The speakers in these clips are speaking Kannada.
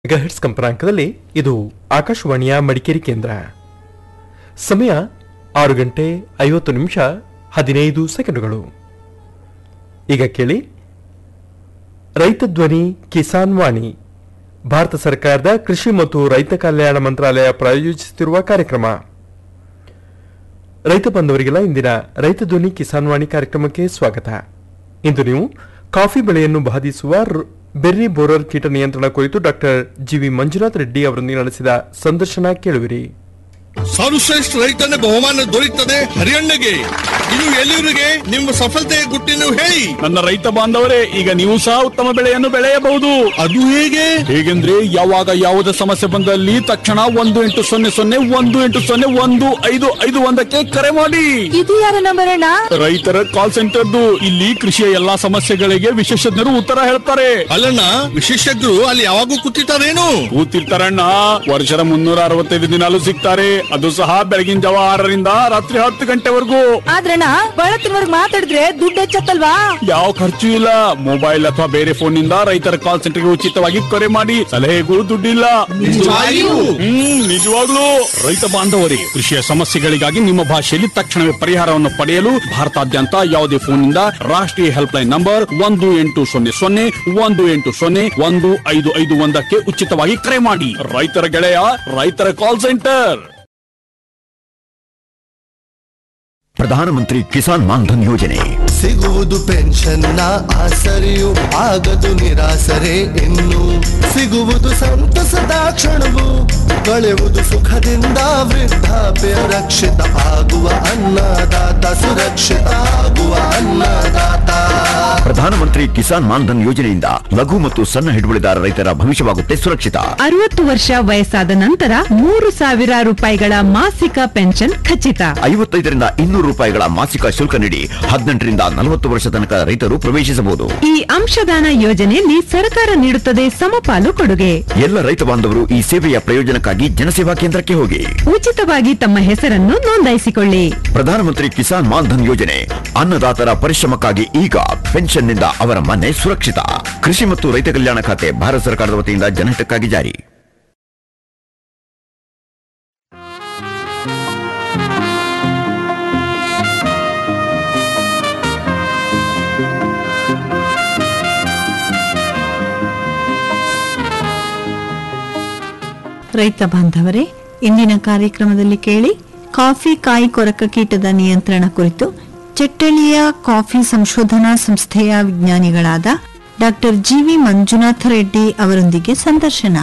ಮೆಗಾಹೆಟ್ಸ್ ಕಂಪನಾಂಕದಲ್ಲಿ ಇದು ಆಕಾಶವಾಣಿಯ ಮಡಿಕೇರಿ ಕೇಂದ್ರ ಸಮಯ ಆರು ಗಂಟೆ ಐವತ್ತು ನಿಮಿಷ ಹದಿನೈದು ಸೆಕೆಂಡುಗಳು ಈಗ ಕೇಳಿ ರೈತ ಧ್ವನಿ ಕಿಸಾನ್ ವಾಣಿ ಭಾರತ ಸರ್ಕಾರದ ಕೃಷಿ ಮತ್ತು ರೈತ ಕಲ್ಯಾಣ ಮಂತ್ರಾಲಯ ಪ್ರಾಯೋಜಿಸುತ್ತಿರುವ ಕಾರ್ಯಕ್ರಮ ರೈತ ಬಂಧುವರಿಗೆಲ್ಲ ಇಂದಿನ ರೈತ ಧ್ವನಿ ಕಿಸಾನ್ ವಾಣಿ ಕಾರ್ಯಕ್ರಮಕ್ಕೆ ಸ್ವಾಗತ ಇಂದು ನೀವು ಕಾಫಿ ಬೆಳೆಯನ್ನು ಬಾಧಿಸುವ ರ್- ಬೆರ್ರಿ ಬೋರರ್ ಕೀಟ ನಿಯಂತ್ರಣ ಕುರಿತು ಡಾಕ್ಟರ್ ಜಿವಿ ಮಂಜುನಾಥ್ ರೆಡ್ಡಿ ಅವರೊಂದಿಗೆ ನಡೆಸಿದ ಸಂದರ್ಶನ ಕೇಳುವಿರಿ ಸರ್ವಶ್ರೇಷ್ಠ ರೈತನ ಬಹುಮಾನ ದೊರೆಯುತ್ತದೆ ಹರಿಯಣ್ಣಗೆ ಇದು ಎಲ್ಲಿವರಿಗೆ ನಿಮ್ಮ ಸಫಲತೆಯ ಗುಟ್ಟಿನ ಹೇಳಿ ನನ್ನ ರೈತ ಬಾಂಧವರೇ ಈಗ ನೀವು ಸಹ ಉತ್ತಮ ಬೆಳೆಯನ್ನು ಬೆಳೆಯಬಹುದು ಅದು ಹೇಗೆ ಹೇಗೆಂದ್ರೆ ಯಾವಾಗ ಯಾವುದೇ ಸಮಸ್ಯೆ ಬಂದಲ್ಲಿ ತಕ್ಷಣ ಒಂದು ಎಂಟು ಸೊನ್ನೆ ಸೊನ್ನೆ ಒಂದು ಎಂಟು ಸೊನ್ನೆ ಒಂದು ಐದು ಐದು ಒಂದಕ್ಕೆ ಕರೆ ಮಾಡಿ ಇದು ಯಾರ ನಂಬರ್ ಅಣ್ಣ ರೈತರ ಕಾಲ್ ಸೆಂಟರ್ದು ಇಲ್ಲಿ ಕೃಷಿಯ ಎಲ್ಲಾ ಸಮಸ್ಯೆಗಳಿಗೆ ವಿಶೇಷಜ್ಞರು ಉತ್ತರ ಹೇಳ್ತಾರೆ ಅಲ್ಲಣ್ಣ ವಿಶೇಷಜ್ಞರು ಅಲ್ಲಿ ಯಾವಾಗೂ ಕೂತಿರ್ತಾರೇನು ಕೂತಿರ್ತಾರಣ್ಣ ವರ್ಷದ ಮುನ್ನೂರ ಅರವತ್ತೈದು ದಿನಾಲು ಸಿಗ್ತಾರೆ ಅದು ಸಹ ಬೆಳಗಿನ ಜಾವ ಆರರಿಂದ ರಾತ್ರಿ ಹತ್ತು ಗಂಟೆವರೆಗೂ ಆದ್ರಣ್ಣ ಬಳತ್ತಿನವರ್ಗ್ ಮಾತಾಡಿದ್ರೆ ದುಡ್ಡು ಹೆಚ್ಚತ್ತಲ್ವಾ ಯಾವ ಖರ್ಚು ಇಲ್ಲ ಮೊಬೈಲ್ ಅಥವಾ ಬೇರೆ ಫೋನ್ ನಿಂದ ರೈತರ ಕಾಲ್ ಸೆಂಟರ್ಗೆ ಉಚಿತವಾಗಿ ಕರೆ ಮಾಡಿ ಸಲಹೆಗಳು ದುಡ್ಡಿಲ್ಲ ನಿಜವಾಗಿಯೂ? ಹ್ಮ್ ನಿಜವಾಗ್ಲೂ ರೈತ ಬಾಂಧವರಿಗೆ ಕೃಷಿಯ ಸಮಸ್ಯೆಗಳಿಗಾಗಿ ನಿಮ್ಮ ಭಾಷೆಯಲ್ಲಿ ತಕ್ಷಣವೇ ಪರಿಹಾರವನ್ನು ಪಡೆಯಲು ಭಾರತಾದ್ಯಂತ ಯಾವುದೇ ಫೋನ್ನಿಂದ ರಾಷ್ಟ್ರೀಯ ಹೆಲ್ಪ್ ಲೈನ್ ನಂಬರ್ ಒಂದು ಎಂಟು ಸೊನ್ನೆ ಸೊನ್ನೆ ಒಂದು ಎಂಟು ಸೊನ್ನೆ ಒಂದು ಐದು ಐದು ಒಂದಕ್ಕೆ ಉಚಿತವಾಗಿ ಕರೆ ಮಾಡಿ ರೈತರ ಗೆಳೆಯ ರೈತರ ಕಾಲ್ ಸೆಂಟರ್ ಪ್ರಧಾನಮಂತ್ರಿ ಕಿಸಾನ್ ಮಾನ್ಧನ್ ಯೋಜನೆ ಸಿಗುವುದು ಪೆನ್ಷನ್ನ ಆಸರೆಯು ಆಗದು ನಿರಾಸರೆ ಇನ್ನು ಸಿಗುವುದು ಸಂತಸದ ಕ್ಷಣವು ಕಳೆಯುವುದು ಸುಖದಿಂದ ವೃದ್ಧಾಪ್ಯ ರಕ್ಷಿತ ಆಗುವ ಅನ್ನದಾತ ಸುರಕ್ಷಿತ ಆಗುವ ಅನ್ನದಾತ ಪ್ರಧಾನಮಂತ್ರಿ ಕಿಸಾನ್ ಮಾನ್ಧನ್ ಯೋಜನೆಯಿಂದ ಲಘು ಮತ್ತು ಸಣ್ಣ ಹಿಡುವಳಿದಾರ ರೈತರ ಭವಿಷ್ಯವಾಗುತ್ತೆ ಸುರಕ್ಷಿತ ಅರವತ್ತು ವರ್ಷ ವಯಸ್ಸಾದ ನಂತರ ಮೂರು ಸಾವಿರ ರೂಪಾಯಿಗಳ ಮಾಸಿಕ ಪೆನ್ಷನ್ ಖಚಿತ ಐವತ್ತೈದರಿಂದ ಇನ್ನೂರು ರೂಪಾಯಿಗಳ ಮಾಸಿಕ ಶುಲ್ಕ ನೀಡಿ ಹದಿನೆಂಟರಿಂದ ನಲವತ್ತು ವರ್ಷ ತನಕ ರೈತರು ಪ್ರವೇಶಿಸಬಹುದು ಈ ಅಂಶದಾನ ಯೋಜನೆಯಲ್ಲಿ ಸರ್ಕಾರ ನೀಡುತ್ತದೆ ಸಮಪಾಲು ಕೊಡುಗೆ ಎಲ್ಲ ರೈತ ಬಾಂಧವರು ಈ ಸೇವೆಯ ಪ್ರಯೋಜನಕ್ಕಾಗಿ ಜನಸೇವಾ ಕೇಂದ್ರಕ್ಕೆ ಹೋಗಿ ಉಚಿತವಾಗಿ ತಮ್ಮ ಹೆಸರನ್ನು ನೋಂದಾಯಿಸಿಕೊಳ್ಳಿ ಪ್ರಧಾನಮಂತ್ರಿ ಕಿಸಾನ್ ಮಾನ್ಧನ್ ಯೋಜನೆ ಅನ್ನದಾತರ ಪರಿಶ್ರಮಕ್ಕಾಗಿ ಈಗ ಪೆನ್ಷನ್ನಿಂದ ಅವರ ಮನೆ ಸುರಕ್ಷಿತ ಕೃಷಿ ಮತ್ತು ರೈತ ಕಲ್ಯಾಣ ಖಾತೆ ಭಾರತ ಸರ್ಕಾರದ ವತಿಯಿಂದ ಜನಹಿತಕ್ಕಾಗಿ ಜಾರಿ ರೈತ ಬಾಂಧವರೇ ಇಂದಿನ ಕಾರ್ಯಕ್ರಮದಲ್ಲಿ ಕೇಳಿ ಕಾಫಿ ಕಾಯಿ ಕೊರಕ ಕೀಟದ ನಿಯಂತ್ರಣ ಕುರಿತು ಚೆಟ್ಟಳಿಯ ಕಾಫಿ ಸಂಶೋಧನಾ ಸಂಸ್ಥೆಯ ವಿಜ್ಞಾನಿಗಳಾದ ಡಾಕ್ಟರ್ ಜಿವಿ ಮಂಜುನಾಥ ರೆಡ್ಡಿ ಅವರೊಂದಿಗೆ ಸಂದರ್ಶನ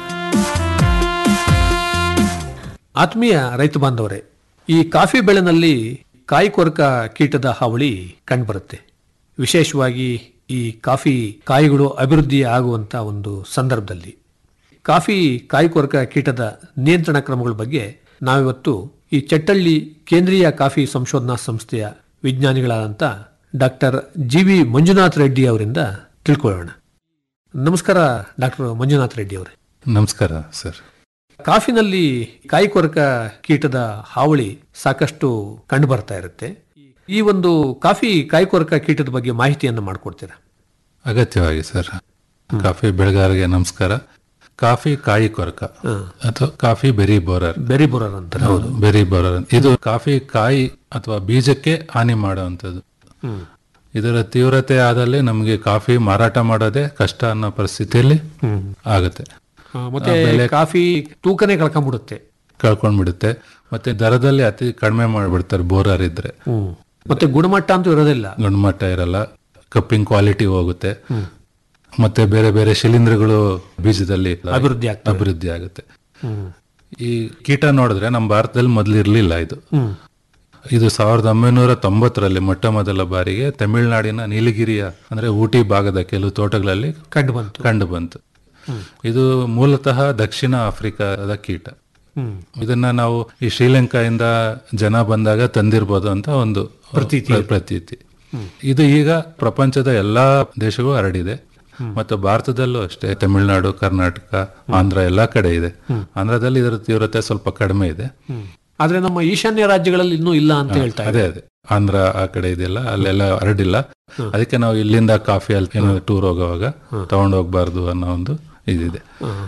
ಆತ್ಮೀಯ ರೈತ ಬಾಂಧವರೇ ಈ ಕಾಫಿ ಬೆಳೆನಲ್ಲಿ ಕಾಯಿ ಕೊರಕ ಕೀಟದ ಹಾವಳಿ ಕಂಡುಬರುತ್ತೆ ವಿಶೇಷವಾಗಿ ಈ ಕಾಫಿ ಕಾಯಿಗಳು ಅಭಿವೃದ್ಧಿ ಆಗುವಂತ ಒಂದು ಸಂದರ್ಭದಲ್ಲಿ ಕಾಫಿ ಕಾಯಿ ಕೊರಕ ಕೀಟದ ನಿಯಂತ್ರಣ ಕ್ರಮಗಳ ಬಗ್ಗೆ ನಾವಿವತ್ತು ಈ ಚಟ್ಟಳ್ಳಿ ಕೇಂದ್ರೀಯ ಕಾಫಿ ಸಂಶೋಧನಾ ಸಂಸ್ಥೆಯ ವಿಜ್ಞಾನಿಗಳಾದಂಥ doctor G V Manjunath Reddy ಅವರಿಂದ ತಿಳ್ಕೊಳ್ಳೋಣ ನಮಸ್ಕಾರ ಡಾಕ್ಟರ್ ಮಂಜುನಾಥ್ ರೆಡ್ಡಿ ಅವರೇ ನಮಸ್ಕಾರ ಸರ್ ಕಾಫಿನಲ್ಲಿ ಕಾಯಿ ಕೊರಕ ಕೀಟದ ಹಾವಳಿ ಸಾಕಷ್ಟು ಕಂಡು ಬರ್ತಾ ಇರುತ್ತೆ ಈ ಒಂದು ಕಾಫಿ ಕಾಯಿ ಕೊರಕ ಕೀಟದ ಬಗ್ಗೆ ಮಾಹಿತಿಯನ್ನು ಮಾಡಿಕೊಡ್ತೀರಾ ಅಗತ್ಯವಾಗಿ ಸರ್ ಕಾಫಿ ಬೆಳೆಗಾರರಿಗೆ ನಮಸ್ಕಾರ ಕಾಫಿ ಕಾಯಿ ಕೊರಕ ಅಥವಾ coffee berry borer berry borer ಅಂತ ಹೌದು ಬೆರಿ ಬೋರರ್ ಅಂತ. ಇದು ಕಾಫಿ ಕಾಯಿ ಅಥವಾ ಬೀಜಕ್ಕೆ ಹಾನಿ ಮಾಡುವಂಥದ್ದು ಇದರ ತೀವ್ರತೆ ಆದಲ್ಲಿ ನಮಗೆ ಕಾಫಿ ಮಾರಾಟ ಮಾಡೋದೇ ಕಷ್ಟ ಅನ್ನೋ ಪರಿಸ್ಥಿತಿಯಲ್ಲಿ ಆಗುತ್ತೆ ಆ, ಮತ್ತೆ ಆ ಬೆಲೆ ಕಾಫಿ ತೂಕನೇ ಕಳ್ಕೊಂಡ್ಬಿಡುತ್ತೆ ಕಳ್ಕೊಂಡ್ಬಿಡುತ್ತೆ ಮತ್ತೆ ದರದಲ್ಲಿ ಅತಿ ಕಡಿಮೆ ಮಾಡಿಬಿಡ್ತಾರೆ ಬೋರರ್ ಇದ್ರೆ ಮತ್ತೆ ಗುಣಮಟ್ಟ ಅಂತೂ ಇರೋದಿಲ್ಲ ಗುಣಮಟ್ಟ ಇರಲ್ಲ ಕಪ್ಪಿಂಗ್ ಕ್ವಾಲಿಟಿ ಹೋಗುತ್ತೆ ಮತ್ತೆ ಬೇರೆ ಬೇರೆ ಶಿಲೀಂಧ್ರಗಳು ಬೀಜದಲ್ಲಿ ಅಭಿವೃದ್ಧಿ ಆಗ್ತವೆ. ಅಭಿವೃದ್ಧಿ ಆಗುತ್ತೆ ಈ ಕೀಟ ನೋಡಿದ್ರೆ ನಮ್ಮ ಭಾರತದಲ್ಲಿ ಮೊದಲು ಇರ್ಲಿಲ್ಲ ಇದು ಇದು ಸಾವಿರದ ಒಂಬೈನೂರ ತೊಂಬತ್ತರಲ್ಲಿ ಮೊಟ್ಟ ಮೊದಲ ಬಾರಿಗೆ ತಮಿಳುನಾಡಿನ ನೀಲಗಿರಿಯ ಅಂದ್ರೆ ಊಟಿ ಭಾಗದ ಕೆಲವು ತೋಟಗಳಲ್ಲಿ ಕಂಡು ಬಂತು ಕಂಡು ಬಂತು ಇದು ಮೂಲತಃ ದಕ್ಷಿಣ ಆಫ್ರಿಕಾದ ಕೀಟ ಇದನ್ನ ನಾವು ಈ ಶ್ರೀಲಂಕಾದಿಂದ ಜನ ಬಂದಾಗ ತಂದಿರ್ಬೋದು ಅಂತ ಒಂದು ಪ್ರತೀತಿ. ಪ್ರತೀತಿ ಇದು ಈಗ ಪ್ರಪಂಚದ ಎಲ್ಲಾ ದೇಶಗೂ ಹರಡಿದೆ ಮತ್ತು ಭಾರತದಲ್ಲೂ ಅಷ್ಟೇ ತಮಿಳುನಾಡು ಕರ್ನಾಟಕ ಆಂಧ್ರ ಎಲ್ಲಾ ಕಡೆ ಇದೆ ಆಂಧ್ರದಲ್ಲಿ ಇದರ ತೀವ್ರತೆ ಸ್ವಲ್ಪ ಕಡಿಮೆ ಇದೆ ಆದ್ರೆ ನಮ್ಮ ಈಶಾನ್ಯ ರಾಜ್ಯಗಳಲ್ಲಿ ಇನ್ನೂ ಇಲ್ಲ ಅಂತ ಹೇಳ್ತಾ ಅದೇ ಅದೇ ಆಂಧ್ರ ಆ ಕಡೆ ಇದೆಯಲ್ಲ ಅಲ್ಲೆಲ್ಲ ಹರಡಿಲ್ಲ ಅದಕ್ಕೆ ನಾವು ಇಲ್ಲಿಂದ ಕಾಫಿ ಅಲ್ಲಿ ಏನಾದ್ರು ಟೂರ್ ಹೋಗುವಾಗ ತಗೊಂಡು ಹೋಗ್ಬಾರ್ದು ಅನ್ನೋ ಒಂದು ಇದಿದೆ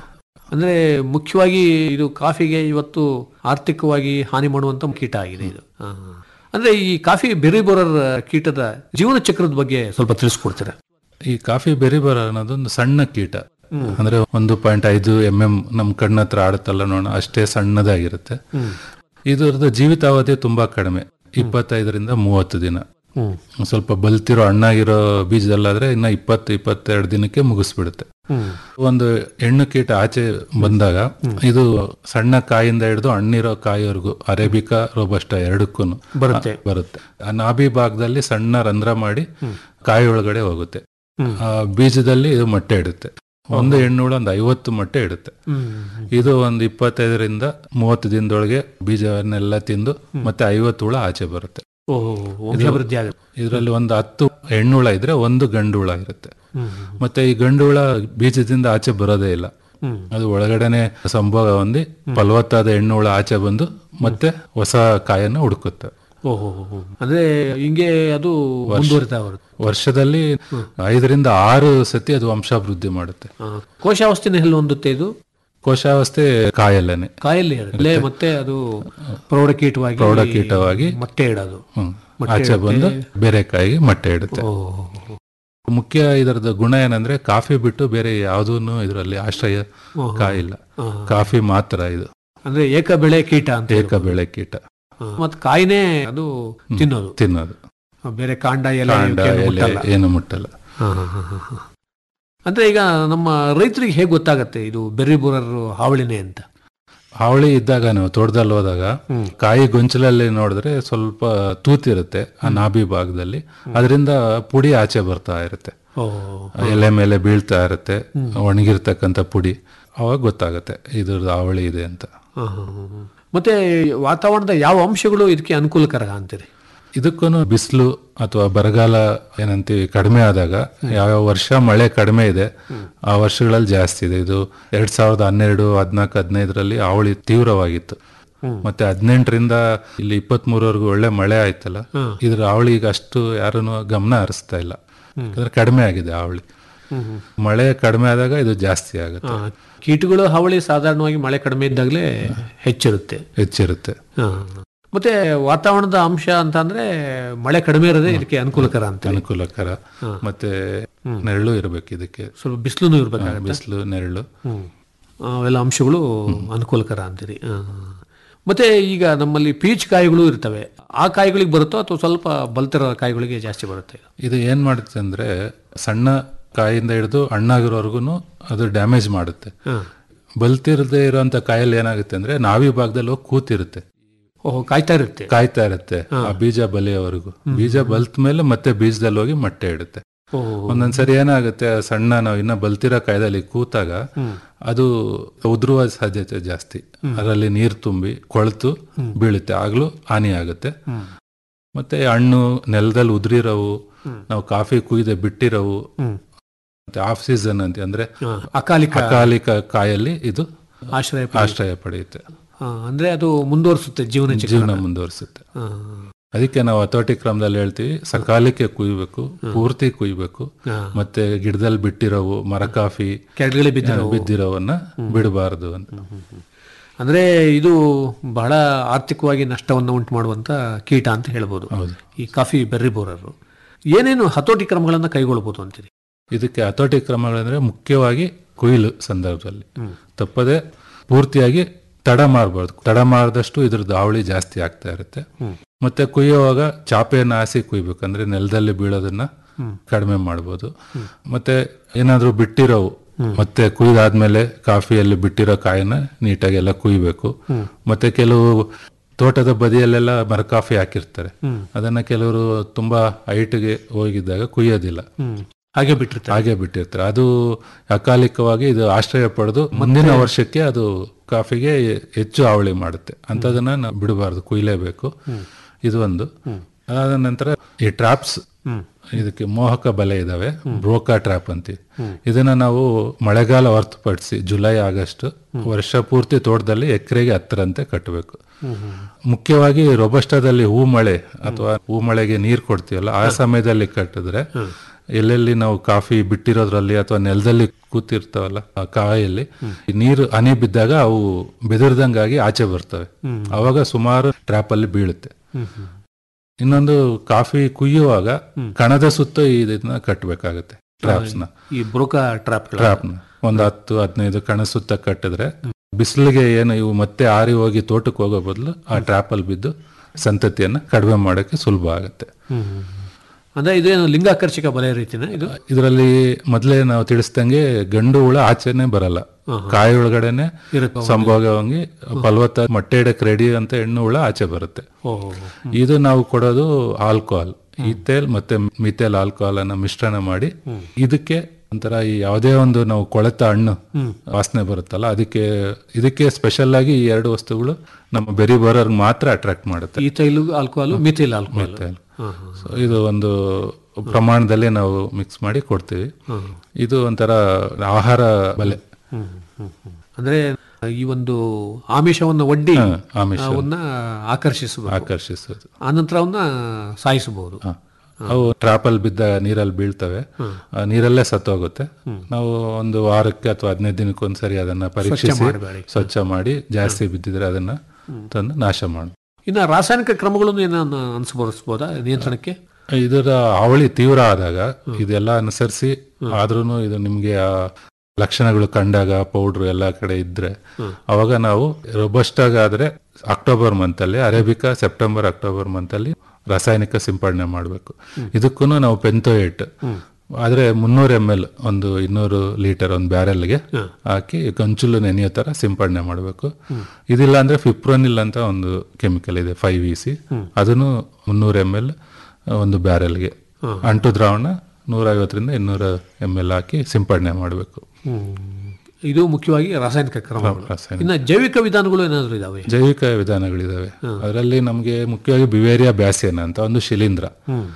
ಅಂದ್ರೆ ಮುಖ್ಯವಾಗಿ ಇದು ಕಾಫಿಗೆ ಇವತ್ತು ಆರ್ಥಿಕವಾಗಿ ಹಾನಿ ಮಾಡುವಂತ ಕೀಟ ಆಗಿದೆ ಇದು ಆ. ಅಂದ್ರೆ ಈ ಕಾಫಿ ಬೆರಿ ಬೋರರ್ ಕೀಟದ ಜೀವನ ಚಕ್ರದ ಬಗ್ಗೆ ಸ್ವಲ್ಪ ತಿಳಿಸ್ಕೊಡ್ತೀರಾ ಈ ಕಾಫಿ ಬೆರಿ ಬರ ಅನ್ನೋದೊಂದು ಸಣ್ಣ ಕೀಟ ಅಂದ್ರೆ ಒಂದು ಪಾಯಿಂಟ್ ಐದು ಎಂ ಎಂ ನಮ್ ಕಣ್ಣ ಹತ್ರ ಆಡುತ್ತಲ್ಲ ನೋಡೋಣ ಅಷ್ಟೇ ಸಣ್ಣದಾಗಿರುತ್ತೆ ಇದರದ್ದು ಜೀವಿತಾವಧಿ ತುಂಬಾ ಕಡಿಮೆ ಇಪ್ಪತ್ತೈದರಿಂದ ಮೂವತ್ತು ದಿನ ಒಂದ್ ಸ್ವಲ್ಪ ಬಲ್ತಿರೋ ಹಣ್ಣಾಗಿರೋ ಬೀಜದಲ್ಲಾದ್ರೆ ಇನ್ನ ಇಪ್ಪತ್ತು ಇಪ್ಪತ್ತೆರಡು ದಿನಕ್ಕೆ ಮುಗಿಸ್ಬಿಡುತ್ತೆ ಒಂದು ಹೆಣ್ಣು ಕೀಟ ಆಚೆ ಬಂದಾಗ ಇದು ಸಣ್ಣ ಕಾಯಿಂದ ಹಿಡಿದು ಹಣ್ಣಿರೋ ಕಾಯಿವರೆಗೂ ಅರೇಬಿಕಾ ರೋಬಸ್ಟ ಎರಡಕ್ಕೂ ಬರುತ್ತೆ. ಬರುತ್ತೆ ಆ ನಾಭಿ ಭಾಗದಲ್ಲಿ ಸಣ್ಣ ರಂಧ್ರ ಮಾಡಿ ಕಾಯಿ ಒಳಗಡೆ ಹೋಗುತ್ತೆ ಆ ಬೀಜದಲ್ಲಿ ಇದು ಮೊಟ್ಟೆ ಇಡುತ್ತೆ ಒಂದು ಹೆಣ್ಣುಳ ಒಂದು ಐವತ್ತು ಮೊಟ್ಟೆ ಇಡುತ್ತೆ ಇದು ಒಂದು ಇಪ್ಪತ್ತೈದರಿಂದ ಮೂವತ್ತು ದಿನದೊಳಗೆ ಬೀಜವನ್ನೆಲ್ಲ ತಿಂದು ಮತ್ತೆ ಐವತ್ತು ಹುಳ ಆಚೆ ಬರುತ್ತೆ ಓಹೋ ವಂಶಾಭಿವೃದ್ಧಿ ಆಗುತ್ತೆ ಇದರಲ್ಲಿ ಒಂದು ಹತ್ತು ಹೆಣ್ಣುಳ ಇದ್ರೆ ಒಂದು ಗಂಡು ಹುಳ ಇರುತ್ತೆ ಮತ್ತೆ ಈ ಗಂಡು ಹುಳ ಬೀಜದಿಂದ ಆಚೆ ಬರೋದೇ ಇಲ್ಲ ಅದು ಒಳಗಡೆನೆ ಸಂಭೋಗ ಹೊಂದಿ ಫಲವತ್ತಾದ ಹೆಣ್ಣು ಹುಳ ಆಚೆ ಬಂದು ಮತ್ತೆ ಹೊಸ ಕಾಯನ್ನು ಹುಡುಕುತ್ತೆ ಓಹೋ ಅಂದ್ರೆ ಹಿಂಗೆ ಅದು ಮುಂದುವರಿತಾ ಬರುತ್ತೆ ವರ್ಷದಲ್ಲಿ ಐದರಿಂದ ಆರು ಸತಿ ಅದು ವಂಶಾಭಿವೃದ್ಧಿ ಮಾಡುತ್ತೆ ಆ, ಕೋಶಾವಸ್ಥೆನ ಎಲ್ಲಿ ಹೊಂದುತ್ತೆ ಇದು ಕೋಶಾವಸ್ಥೆ ಕಾಯಲ್ಲೇನೆ ಕಾಯಲ್ಲಿ ಇರುತ್ತೆ ಮತ್ತೆ ಅದು ಪ್ರೌಢಕೀಟವಾಗಿ ಪ್ರೌಢಕೀಟವಾಗಿ ಮೊಟ್ಟೆ ಇಡೋದು ಹ್ಮ್. ಮೊಟ್ಟೆ ಆಚೆ ಇಡುತ್ತೆ. ಬಂದು ಬೇರೆ ಕಾಯಿಗೆ ಮೊಟ್ಟೆ ಇಡುತ್ತೆ ಮುಖ್ಯ ಇದರದ ಗುಣ ಏನಂದ್ರೆ ಕಾಫಿ ಬಿಟ್ಟು ಬೇರೆ ಯಾವುದೂ ಇದರಲ್ಲಿ ಆಶ್ರಯ ಕಾಯಿಲ್ಲ ಕಾಫಿ ಮಾತ್ರ ಇದು ಅಂದ್ರೆ ಏಕ ಬೆಳೆ ಕೀಟ ಅಂತ ಏಕ ಬೆಳೆ ಕೀಟ ಮತ್ತೆ ಕಾಯಿನೇ ಅದು ತಿನ್ನೋದು ತಿನ್ನೋದು ಬೇರೆ ಕಾಂಡ ಎಲೆ ಕಾಂಡ ಇವಕ್ಕೇನು ಎಲೆ ಮುಟ್ಟಲ್ಲ. ಏನು ಮುಟ್ಟಲ್ಲ ಹಾ, ಹಾ, ಹಾ, ಹಾ, ಹಾ. ಅಂದ್ರೆ ಈಗ ನಮ್ಮ ರೈತರಿಗೆ ಹೇಗೆ ಗೊತ್ತಾಗತ್ತೆ ಇದು ಬೆರ್ರಿ ಬೋರರ್ ಹಾವಳಿನೇ ಅಂತ ಹಾವಳಿ ಇದ್ದಾಗ ನಾವು ತೋಟದಲ್ಲಿ ಹೋದಾಗ ಕಾಯಿ ಗೊಂಚಲಲ್ಲಿ ನೋಡಿದ್ರೆ ಸ್ವಲ್ಪ ತೂತಿರುತ್ತೆ ಆ ನಾಭಿ ಭಾಗದಲ್ಲಿ ಅದರಿಂದ ಪುಡಿ ಆಚೆ ಬರ್ತಾ ಇರುತ್ತೆ ಓ ಎಲೆ ಮೇಲೆ ಬೀಳ್ತಾ ಇರುತ್ತೆ ಒಣಗಿರ್ತಕ್ಕಂಥ ಪುಡಿ ಅವಾಗ ಗೊತ್ತಾಗುತ್ತೆ ಇದ್ರದ್ದು ಹಾವಳಿ ಇದೆ ಅಂತ ಹಾ, ಹಾ, ಹಾ, ಹಾ. ಮತ್ತೆ ವಾತಾವರಣದ ಯಾವ ಅಂಶಗಳು ಇದಕ್ಕೆ ಅನುಕೂಲಕರ ಅಂತೀರಿ ಇದಕ್ಕೂ ಬಿಸಿಲು ಅಥವಾ ಬರಗಾಲ ಏನಂತೀವಿ ಕಡಿಮೆ ಆದಾಗ ಯಾವ ವರ್ಷ ಮಳೆ ಕಡಿಮೆ ಇದೆ ಆ ವರ್ಷಗಳಲ್ಲಿ ಜಾಸ್ತಿ ಇದೆ ಇದು ಎರಡ್ ಸಾವಿರದ ಹನ್ನೆರಡು ಹದಿನಾಲ್ಕು ಹದಿನೈದರಲ್ಲಿ ಅವಳಿ ತೀವ್ರವಾಗಿತ್ತು ಮತ್ತೆ ಹದಿನೆಂಟರಿಂದ ಇಲ್ಲಿ ಇಪ್ಪತ್ತ್ ಮೂರವರೆಗೂ ಒಳ್ಳೆ ಮಳೆ ಆಯ್ತಲ್ಲ ಇದ್ರ ಅವಳಿ ಈಗ ಅಷ್ಟು ಯಾರನ್ನು ಗಮನ ಹರಿಸ್ತಾ ಇಲ್ಲ ಯಾಕಂದ್ರೆ ಕಡಿಮೆ ಆಗಿದೆ ಅವಳಿ ಮಳೆ ಕಡಿಮೆ ಆದಾಗ ಇದು ಜಾಸ್ತಿ ಆಗುತ್ತೆ ಆ, ಕೀಟಗಳು ಹಾವಳಿ ಸಾಧಾರಣವಾಗಿ ಮಳೆ ಕಡಿಮೆ ಇದ್ದಾಗಲೇ ಹೆಚ್ಚಿರುತ್ತೆ ಹೆಚ್ಚಿರುತ್ತೆ ಹಾ. ಮತ್ತೆ ವಾತಾವರಣದ ಅಂಶ ಅಂತ ಅಂದ್ರೆ ಮಳೆ ಕಡಿಮೆ ಇರೋದೇ ಇದಕ್ಕೆ ಅನುಕೂಲಕರ ಅಂತ ಅನುಕೂಲಕರ ಮತ್ತೆ ನೆರಳು ಇರಬೇಕು ಇದಕ್ಕೆ ಸ್ವಲ್ಪ ಬಿಸಿಲು ಇರ್ಬೇಕಾಗತ್ತೆ ಬಿಸಿಲು ನೆರಳು ಹ್ಮ್. ಅವೆಲ್ಲ ಅಂಶಗಳು ಅನುಕೂಲಕರ ಅಂತೀರಿ ಆ. ಮತ್ತೆ ಈಗ ನಮ್ಮಲ್ಲಿ ಪೀಚ್ ಕಾಯಿಗಳು ಇರ್ತವೆ ಆ ಕಾಯಿಗಳಿಗೆ ಬರುತ್ತೋ ಅಥವಾ ಸ್ವಲ್ಪ ಬಲ್ತಿರೋ ಕಾಯಿಗಳಿಗೆ ಜಾಸ್ತಿ ಬರುತ್ತೆ ಇದು ಏನ್ ಮಾಡುತ್ತೆ ಅಂದ್ರೆ ಸಣ್ಣ ಕಾಯಿಂದ ಹಿಡಿದು ಹಣ್ಣಾಗಿರೋವರೆಗೂ ಅದು ಡ್ಯಾಮೇಜ್ ಮಾಡುತ್ತೆ ಬಲ್ತಿರದೇ ಇರೋಂಥ ಕಾಯಲ್ಲಿ ಏನಾಗುತ್ತೆ ಅಂದ್ರೆ ನಾವಿ ಭಾಗದಲ್ಲಿ ಹೋಗಿ ಕೂತಿರುತ್ತೆ ಓಹೋ ಕಾಯ್ತಾ ಇರುತ್ತೆ ಕಾಯ್ತಾ ಇರುತ್ತೆ ಆ ಬೀಜ ಬಲಿಯವರೆಗೂ ಬೀಜ ಬಲ್ತ ಮೇಲೆ ಮತ್ತೆ ಬೀಜದಲ್ಲಿ ಹೋಗಿ ಮೊಟ್ಟೆ ಇಡುತ್ತೆ ಓಹೋ ಒಂದೊಂದ್ಸರಿ ಏನಾಗುತ್ತೆ ಆ ಸಣ್ಣ ನಾವು ಇನ್ನ ಬಲ್ತಿರೋ ಕಾಯ್ದಲ್ಲಿ ಕೂತಾಗ ಅದು ಉದುರುವ ಸಾಧ್ಯತೆ ಜಾಸ್ತಿ ಅದರಲ್ಲಿ ನೀರು ತುಂಬಿ ಕೊಳೆತು ಬೀಳುತ್ತೆ ಆಗ್ಲೂ ಹಾನಿ ಆಗುತ್ತೆ ಮತ್ತೆ ಹಣ್ಣು ನೆಲದಲ್ಲಿ ಉದುರಿರೋವು ನಾವು ಕಾಫಿ ಕುಯ್ದೆ ಬಿಟ್ಟಿರೋವು ಮತ್ತೆ ಆಫ್ ಸೀಸನ್ ಅಂತ ಅಂದ್ರೆ ಆ, ಅಕಾಲಿಕ ಅಕಾಲಿಕ ಕಾಯಲ್ಲಿ ಇದು ಆಶ್ರಯ ಆಶ್ರಯ ಪಡೆಯುತ್ತೆ ಆ, ಅಂದ್ರೆ ಅದು ಮುಂದುವರಿಸುತ್ತೆ ಜೀವನ ಚಕ್ರ ಜೀವನ ಮುಂದುವರಿಸುತ್ತೆ ಅದಕ್ಕೆ ನಾವು ಹತೋಟಿ ಕ್ರಮದಲ್ಲಿ ಹೇಳ್ತೀವಿ ಸಕಾಲಕ್ಕೆ ಕುಯ್ಬೇಕು ಪೂರ್ತಿ ಕುಯ್ಬೇಕು ಹಾ. ಮತ್ತೆ ಗಿಡದಲ್ಲಿ ಬಿಟ್ಟಿರೋವು ಮರ ಕಾಫಿ ಕೆಳಗಡೆ ಬಿದ್ದಿರೋವು. ಬಿದ್ದಿರೋವನ್ನ ಬಿಡಬಾರದು ಅಂತ ಅಂದ್ರೆ ಇದು ಬಹಳ ಆರ್ಥಿಕವಾಗಿ ನಷ್ಟವನ್ನು ಉಂಟು ಮಾಡುವಂತ ಕೀಟ ಅಂತ ಹೇಳ್ಬೋದು ಈ ಕಾಫಿ ಬೆರ್ರಿ ಬೋರರು ಏನೇನು ಹತೋಟಿ ಕ್ರಮಗಳನ್ನ ಕೈಗೊಳ್ಬೋದು ಅಂತೀರಿ ಇದಕ್ಕೆ ಹತೋಟಿ ಕ್ರಮಗಳಂದ್ರೆ ಮುಖ್ಯವಾಗಿ ಕೊಯ್ಲು ಸಂದರ್ಭದಲ್ಲಿ ತಪ್ಪದೆ ಪೂರ್ತಿಯಾಗಿ ತಡ ಮಾಡಬಾರ್ದು ತಡ ಮಾಡದಷ್ಟು ಇದ್ರದ್ದು ಹಾವಳಿ ಜಾಸ್ತಿ ಆಗ್ತಾ ಇರುತ್ತೆ ಮತ್ತೆ ಕುಯ್ಯುವಾಗ ಚಾಪೆಯನ್ನು ಹಾಸಿ ಕುಯ್ಬೇಕಂದ್ರೆ ನೆಲದಲ್ಲಿ ಬೀಳೋದನ್ನ ಕಡಿಮೆ ಮಾಡ್ಬೋದು ಮತ್ತೆ ಏನಾದ್ರೂ ಬಿಟ್ಟಿರೋವು ಮತ್ತೆ ಕುಯ್ದಾದ್ಮೇಲೆ ಕಾಫಿಯಲ್ಲಿ ಬಿಟ್ಟಿರೋ ಕಾಯನ್ನ ನೀಟಾಗಿ ಎಲ್ಲ ಕುಯ್ಬೇಕು ಮತ್ತೆ ಕೆಲವು ತೋಟದ ಬದಿಯಲ್ಲೆಲ್ಲ ಮರ ಕಾಫಿ ಹಾಕಿರ್ತಾರೆ ಅದನ್ನ ಕೆಲವರು ತುಂಬಾ ಹೈಟ್ಗೆ ಹೋಗಿದ್ದಾಗ ಕುಯ್ಯೋದಿಲ್ಲ ಹಾಗೆ ಬಿಟ್ಟಿರ್ತಾರೆ ಹಾಗೆ ಬಿಟ್ಟಿರ್ತಾರೆ ಅದು ಅಕಾಲಿಕವಾಗಿ ಇದು ಆಶ್ರಯ ಪಡೆದು ಮುಂದಿನ ವರ್ಷಕ್ಕೆ ಅದು ಕಾಫಿಗೆ ಹೆಚ್ಚು ಹಾವಳಿ ಮಾಡುತ್ತೆ ಅಂತದನ್ನ ನಾವು ಬಿಡಬಾರ್ದು ಕುಯ್ಲೇಬೇಕು ಇದು ಒಂದು ಅದಾದ ನಂತರ ಈ ಟ್ರಾಪ್ಸ್ ಇದಕ್ಕೆ ಮೋಹಕ ಬಲೆ ಇದಾವೆ ಬ್ರೋಕಾ ಟ್ರಾಪ್ ಅಂತೀವಿ ಇದನ್ನ ನಾವು ಮಳೆಗಾಲ ಹೊರತುಪಡಿಸಿ ಜುಲೈ ಆಗಸ್ಟ್ ವರ್ಷ ಪೂರ್ತಿ ತೋಟದಲ್ಲಿ ಎಕರೆಗೆ ಹತ್ತರಂತೆ ಕಟ್ಟಬೇಕು ಮುಖ್ಯವಾಗಿ ರೊಬಸ್ಟಾದಲ್ಲಿ ಹೂ ಮಳೆ ಅಥವಾ ಹೂ ಮಳೆಗೆ ನೀರು ಕೊಡ್ತೀವಲ್ಲ ಆ ಸಮಯದಲ್ಲಿ ಕಟ್ಟಿದ್ರೆ ಎಲ್ಲೆಲ್ಲಿ ನಾವು ಕಾಫಿ ಬಿಟ್ಟಿರೋದ್ರಲ್ಲಿ ಅಥವಾ ನೆಲದಲ್ಲಿ ಕೂತಿರ್ತಾವಲ್ಲ ಆ ಕಾಯಲ್ಲಿ ಈ ನೀರು ಹನಿ ಬಿದ್ದಾಗ ಅವು ಬೆದರ್ದಂಗಾಗಿ ಆಚೆ ಬರ್ತವೆ ಅವಾಗ ಸುಮಾರು ಟ್ರ್ಯಾಪ್ ಅಲ್ಲಿ ಬೀಳುತ್ತೆ ಇನ್ನೊಂದು ಕಾಫಿ ಕುಯ್ಯುವಾಗ ಕಣದ ಸುತ್ತ ಇದನ್ನ ಕಟ್ಟಬೇಕಾಗತ್ತೆ ಟ್ರಾಪ್ಸ್ ನ ಈ ಬ್ರೋಕಾ ಟ್ರಾಪ್ ಟ್ರಾಪ್ ನ ಒಂದು ಹತ್ತು ಹದಿನೈದು ಕಣ ಸುತ್ತ ಕಟ್ಟಿದ್ರೆ ಬಿಸಿಲಿಗೆ ಏನು ಇವು ಮತ್ತೆ ಆರಿ ಹೋಗಿ ತೋಟಕ್ಕೆ ಹೋಗೋ ಬದಲು ಆ ಟ್ರಾಪ್ ಅಲ್ಲಿ ಬಿದ್ದು ಸಂತತಿಯನ್ನ ಕಡಿಮೆ ಮಾಡೋಕೆ ಸುಲಭ ಆಗುತ್ತೆ ಅಂದ್ರೆ ಇದೇನು ಲಿಂಗಾಕರ್ಷಕ ಬಲೆ ರೀತಿನ ಇದು ಇದರಲ್ಲಿ ಮೊದಲೇ ನಾವು ತಿಳಿಸ್ದಂಗೆ ಗಂಡು ಹುಳ ಆಚೆನೆ ಬರಲ್ಲ ಕಾಯಿ ಒಳಗಡೆನೆ ಸಂಭೋಗವಾಗಿ ಫಲವತ್ತ ಮೊಟ್ಟೆ ಇಡಕ್ ರೆಡಿ ಅಂತ ಹೆಣ್ಣು ಹುಳ ಆಚೆ ಬರುತ್ತೆ ಓಹೋ ಇದು ನಾವು ಕೊಡೋದು ಆಲ್ಕೋಹಾಲ್ ಈಥೇಲ್ ಮತ್ತೆ ಮಿಥೇಲ್ ಆಲ್ಕೋಹಾಲ್ ಅನ್ನ ಮಿಶ್ರಣ ಮಾಡಿ ಇದಕ್ಕೆ ಒಂಥರ ಈ ಯಾವುದೇ ಒಂದು ನಾವು ಕೊಳೆತ ಹಣ್ಣು ವಾಸನೆ ಬರುತ್ತಲ್ಲ ಅದಕ್ಕೆ ಇದಕ್ಕೆ ಸ್ಪೆಷಲ್ ಆಗಿ ಈ ಎರಡು ವಸ್ತುಗಳು ನಮ್ಮ ಬೆರಿ ಬರೋರ್ ಮಾತ್ರ ಅಟ್ರಾಕ್ಟ್ ಮಾಡುತ್ತೆ ethyl alcohol methyl alcohol methyl. So ಇದು ಒಂದು ಪ್ರಮಾಣದಲ್ಲಿ ನಾವು ಮಿಕ್ಸ್ ಮಾಡಿ ಕೊಡ್ತೀವಿ ಇದು ಒಂಥರ ಆಹಾರ ಬಲೆ ಅಂದ್ರೆ ಈ ಒಂದು ಆಮಿಷವನ್ನು ಒಡ್ಡಿ ಹಾ, ಆಮಿಷ. ಅವನ್ನ ಆಕರ್ಷಿಸಬೇಕು ಆಕರ್ಷಿಸೋದು ಆನಂತರ ಅವನ್ನ ಸಾಯಿಸಬಹುದು ಹ. ಅವು ಟ್ರಾಪಲ್ಲಿ ಬಿದ್ದ ನೀರಲ್ಲಿ ಬೀಳ್ತವೆ ಆ ನೀರಲ್ಲೇ ಸತ್ತೋಗುತ್ತೆ ನಾವು ಒಂದು ವಾರಕ್ಕೆ ಅಥವಾ ಹದಿನೈದು ದಿನಕ್ಕೆ ಒಂದ್ಸರಿ ಅದನ್ನ ಪರೀಕ್ಷಿಸಿ ಮಾಡ್ಬೇಡಿ. ಸ್ವಚ್ಛ ಮಾಡಿ ಜಾಸ್ತಿ ಬಿದ್ದಿದ್ರೆ ಅದನ್ನ ತಂದು ನಾಶ ಮಾಡಿ ಇನ್ನು ರಾಸಾಯನಿಕ ಕ್ರಮಗಳನ್ನು ಏನನ್ನ ಅನುಸರಿಸಬಹುದಾ ನಿಯಂತ್ರಣಕ್ಕೆ ಇದರ ಅವಳಿ ತೀವ್ರ ಆದಾಗ ಇದೆಲ್ಲ ಅನುಸರಿಸಿ ಆದ್ರೂ ಇದು ನಿಮ್ಗೆ ಆ ಲಕ್ಷಣಗಳು ಕಂಡಾಗ ಪೌಡ್ರ್ ಎಲ್ಲ ಕಡೆ ಇದ್ರೆ ಅವಾಗ ನಾವು ರೊಬಸ್ಟ್ ಆದ್ರೆ ಅಕ್ಟೋಬರ್ ಮಂತ್ ಅಲ್ಲಿ ಅರೇಬಿಕಾ ಸೆಪ್ಟೆಂಬರ್ ಅಕ್ಟೋಬರ್ ಮಂತ್ ಅಲ್ಲಿ ರಾಸಾಯನಿಕ ಸಿಂಪಡಣೆ ಮಾಡಬೇಕು ಇದಕ್ಕೂ ನಾವು ಪೆಂತೋಯೇಟ್ ಆದ್ರೆ ಮುನ್ನೂರು ಎಮ್ ಎಲ್ ಒಂದು ಇನ್ನೂರು ಲೀಟರ್ ಒಂದು ಬ್ಯಾರೆಲ್ಗೆ ಹಾಕಿ ಗಂಚುಲು ನೆನೆಯೋ ತರ ಸಿಂಪಡಣೆ ಮಾಡಬೇಕು ಇದಿಲ್ಲ ಅಂದ್ರೆ ಫಿಪ್ರೋನಿಲ್ ಅಂತ ಒಂದು ಕೆಮಿಕಲ್ ಇದೆ ಫೈವ್ ಇ ಸಿ ಅದನ್ನು ಮುನ್ನೂರು ಎಮ್ ಎಲ್ ಒಂದು ಬ್ಯಾರೆಲ್ಗೆ ಅಂಟು ದ್ರಾವಣ ನೂರ ಐವತ್ತರಿಂದ ಇನ್ನೂರ ಎಮ್ ಎಲ್ ಹಾಕಿ ಸಿಂಪಡಣೆ ಮಾಡಬೇಕು ಇದು ಮುಖ್ಯವಾಗಿ ರಾಸಾಯನಿಕ ಕ್ರಮಗಳು ರಾಸಾಯನಿಕ. ಇನ್ನು ಜೈವಿಕ ವಿಧಾನಗಳು ಏನಾದರೂ ಇದಾವೆ ಜೈವಿಕ ವಿಧಾನಗಳಿದಾವೆ ಅದರಲ್ಲಿ ನಮಗೆ ಮುಖ್ಯವಾಗಿ ಬಿವೇರಿಯಾ ಬ್ಯಾಸಿಯನ್ ಅಂತ ಒಂದು ಶಿಲೀಂಧ್ರ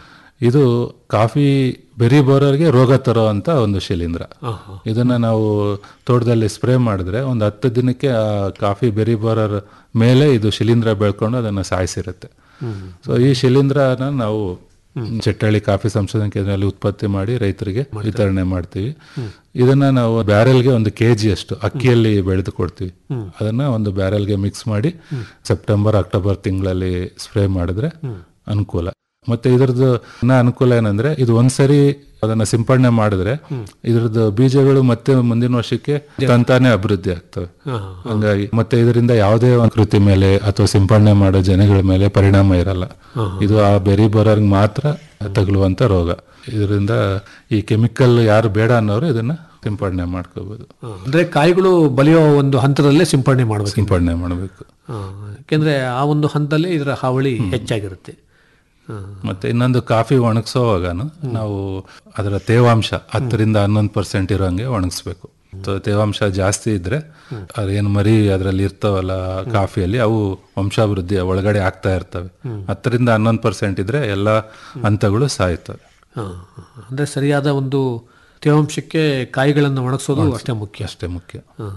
ಇದು ಕಾಫಿ ಬೆರಿ ಬೋರರ್ಗೆ ರೋಗ ತರೋ ಅಂತ ಒಂದು ಶಿಲೀಂಧ್ರ ಇದನ್ನ ನಾವು ತೋಟದಲ್ಲಿ ಸ್ಪ್ರೇ ಮಾಡಿದ್ರೆ ಒಂದು ಹತ್ತು ದಿನಕ್ಕೆ ಆ ಕಾಫಿ ಬೆರಿ ಬೋರರ್ ಮೇಲೆ ಇದು ಶಿಲೀಂಧ್ರ ಬೆಳ್ಕೊಂಡು ಅದನ್ನ ಸಾಯಿಸಿರುತ್ತೆ ಸೊ ಈ ಶಿಲೀಂಧ್ರನ ನಾವು ಚಟ್ಟಳ್ಳಿ ಕಾಫಿ ಸಂಶೋಧನಾ ಕೇಂದ್ರದಲ್ಲಿ ಉತ್ಪತ್ತಿ ಮಾಡಿ ರೈತರಿಗೆ ವಿತರಣೆ ಮಾಡ್ತೀವಿ ಇದನ್ನ ನಾವು ಬ್ಯಾರೆಲ್ಗೆ ಒಂದು ಕೆಜಿ ಅಷ್ಟು ಅಕ್ಕಿಯಲ್ಲಿ ಬೆಳೆದು ಕೊಡ್ತೀವಿ ಅದನ್ನ ಒಂದು ಬ್ಯಾರೆಲ್ಗೆ ಮಿಕ್ಸ್ ಮಾಡಿ ಸೆಪ್ಟೆಂಬರ್ ಅಕ್ಟೋಬರ್ ತಿಂಗಳಲ್ಲಿ ಸ್ಪ್ರೇ ಮಾಡಿದ್ರೆ ಅನುಕೂಲ ಮತ್ತೆ ಇದ್ರದ್ದು ಇನ್ನ ಅನುಕೂಲ ಏನಂದ್ರೆ ಇದು ಒಂದ್ಸರಿ ಅದನ್ನ ಸಿಂಪಡಣೆ ಮಾಡಿದ್ರೆ ಇದ್ರದ್ದು ಬೀಜಗಳು ಮತ್ತೆ ಮುಂದಿನ ವರ್ಷಕ್ಕೆ ತಂತಾನೆ ಅಭಿವೃದ್ಧಿ ಆಗ್ತವೆ ಹಂಗಾಗಿ ಮತ್ತೆ ಇದರಿಂದ ಯಾವುದೇ ಒಂದು ಕೃತಿ ಮೇಲೆ ಅಥವಾ ಸಿಂಪಡಣೆ ಮಾಡೋ ಜನಗಳ ಮೇಲೆ ಪರಿಣಾಮ ಇರಲ್ಲ ಇದು ಆ ಬೆರಿ ಬರೋರ್ಗ್ ಮಾತ್ರ ತಗುಲುವಂತ ರೋಗ ಇದರಿಂದ ಈ ಕೆಮಿಕಲ್ ಯಾರು ಬೇಡ ಅನ್ನೋರು ಇದನ್ನ ಸಿಂಪಡಣೆ ಮಾಡ್ಕೋಬಹುದು ಅಂದ್ರೆ ಕಾಯಿಗಳು ಬಲಿಯೋ ಒಂದು ಹಂತದಲ್ಲೇ ಸಿಂಪಡಣೆ ಮಾಡಬೇಕು ಸಿಂಪಡಣೆ ಮಾಡಬೇಕು ಯಾಕೆಂದ್ರೆ ಆ ಒಂದು ಹಂತದಲ್ಲೇ ಇದರ ಹಾವಳಿ ಹೆಚ್ಚಾಗಿರುತ್ತೆ ಹಾ. ಮತ್ತೆ ಇನ್ನೊಂದು ಕಾಫಿ ಒಣಗಿಸೋವಾಗನು ನಾವು ಅದರ ತೇವಾಂಶ ಹತ್ತರಿಂದ ಹನ್ನೊಂದು ಪರ್ಸೆಂಟ್ ಇರೋಂಗೆ ಒಣಗಿಸ್ಬೇಕು ಸೊ ತೇವಾಂಶ ಜಾಸ್ತಿ ಇದ್ರೆ ಅದೇನು ಮರಿ ಅದರಲ್ಲಿ ಇರ್ತಾವಲ್ಲ ಕಾಫಿಯಲ್ಲಿ ಅವು ವಂಶಾಭಿವೃದ್ಧಿ ಒಳಗಡೆ ಆಗ್ತಾ ಇರ್ತವೆ ಹತ್ತರಿಂದ ಹನ್ನೊಂದು ಪರ್ಸೆಂಟ್ ಇದ್ರೆ ಎಲ್ಲ ಹಂತಗಳು ಸಾಯ್ತವೆ ಹಾ. ಅಂದ್ರೆ ಸರಿಯಾದ ಒಂದು ತೇವಾಂಶಕ್ಕೆ ಕಾಯಿಗಳನ್ನು ಒಣಗಿಸೋದು ಅಷ್ಟೇ ಮುಖ್ಯ ಅಷ್ಟೇ ಮುಖ್ಯ ಹಾ.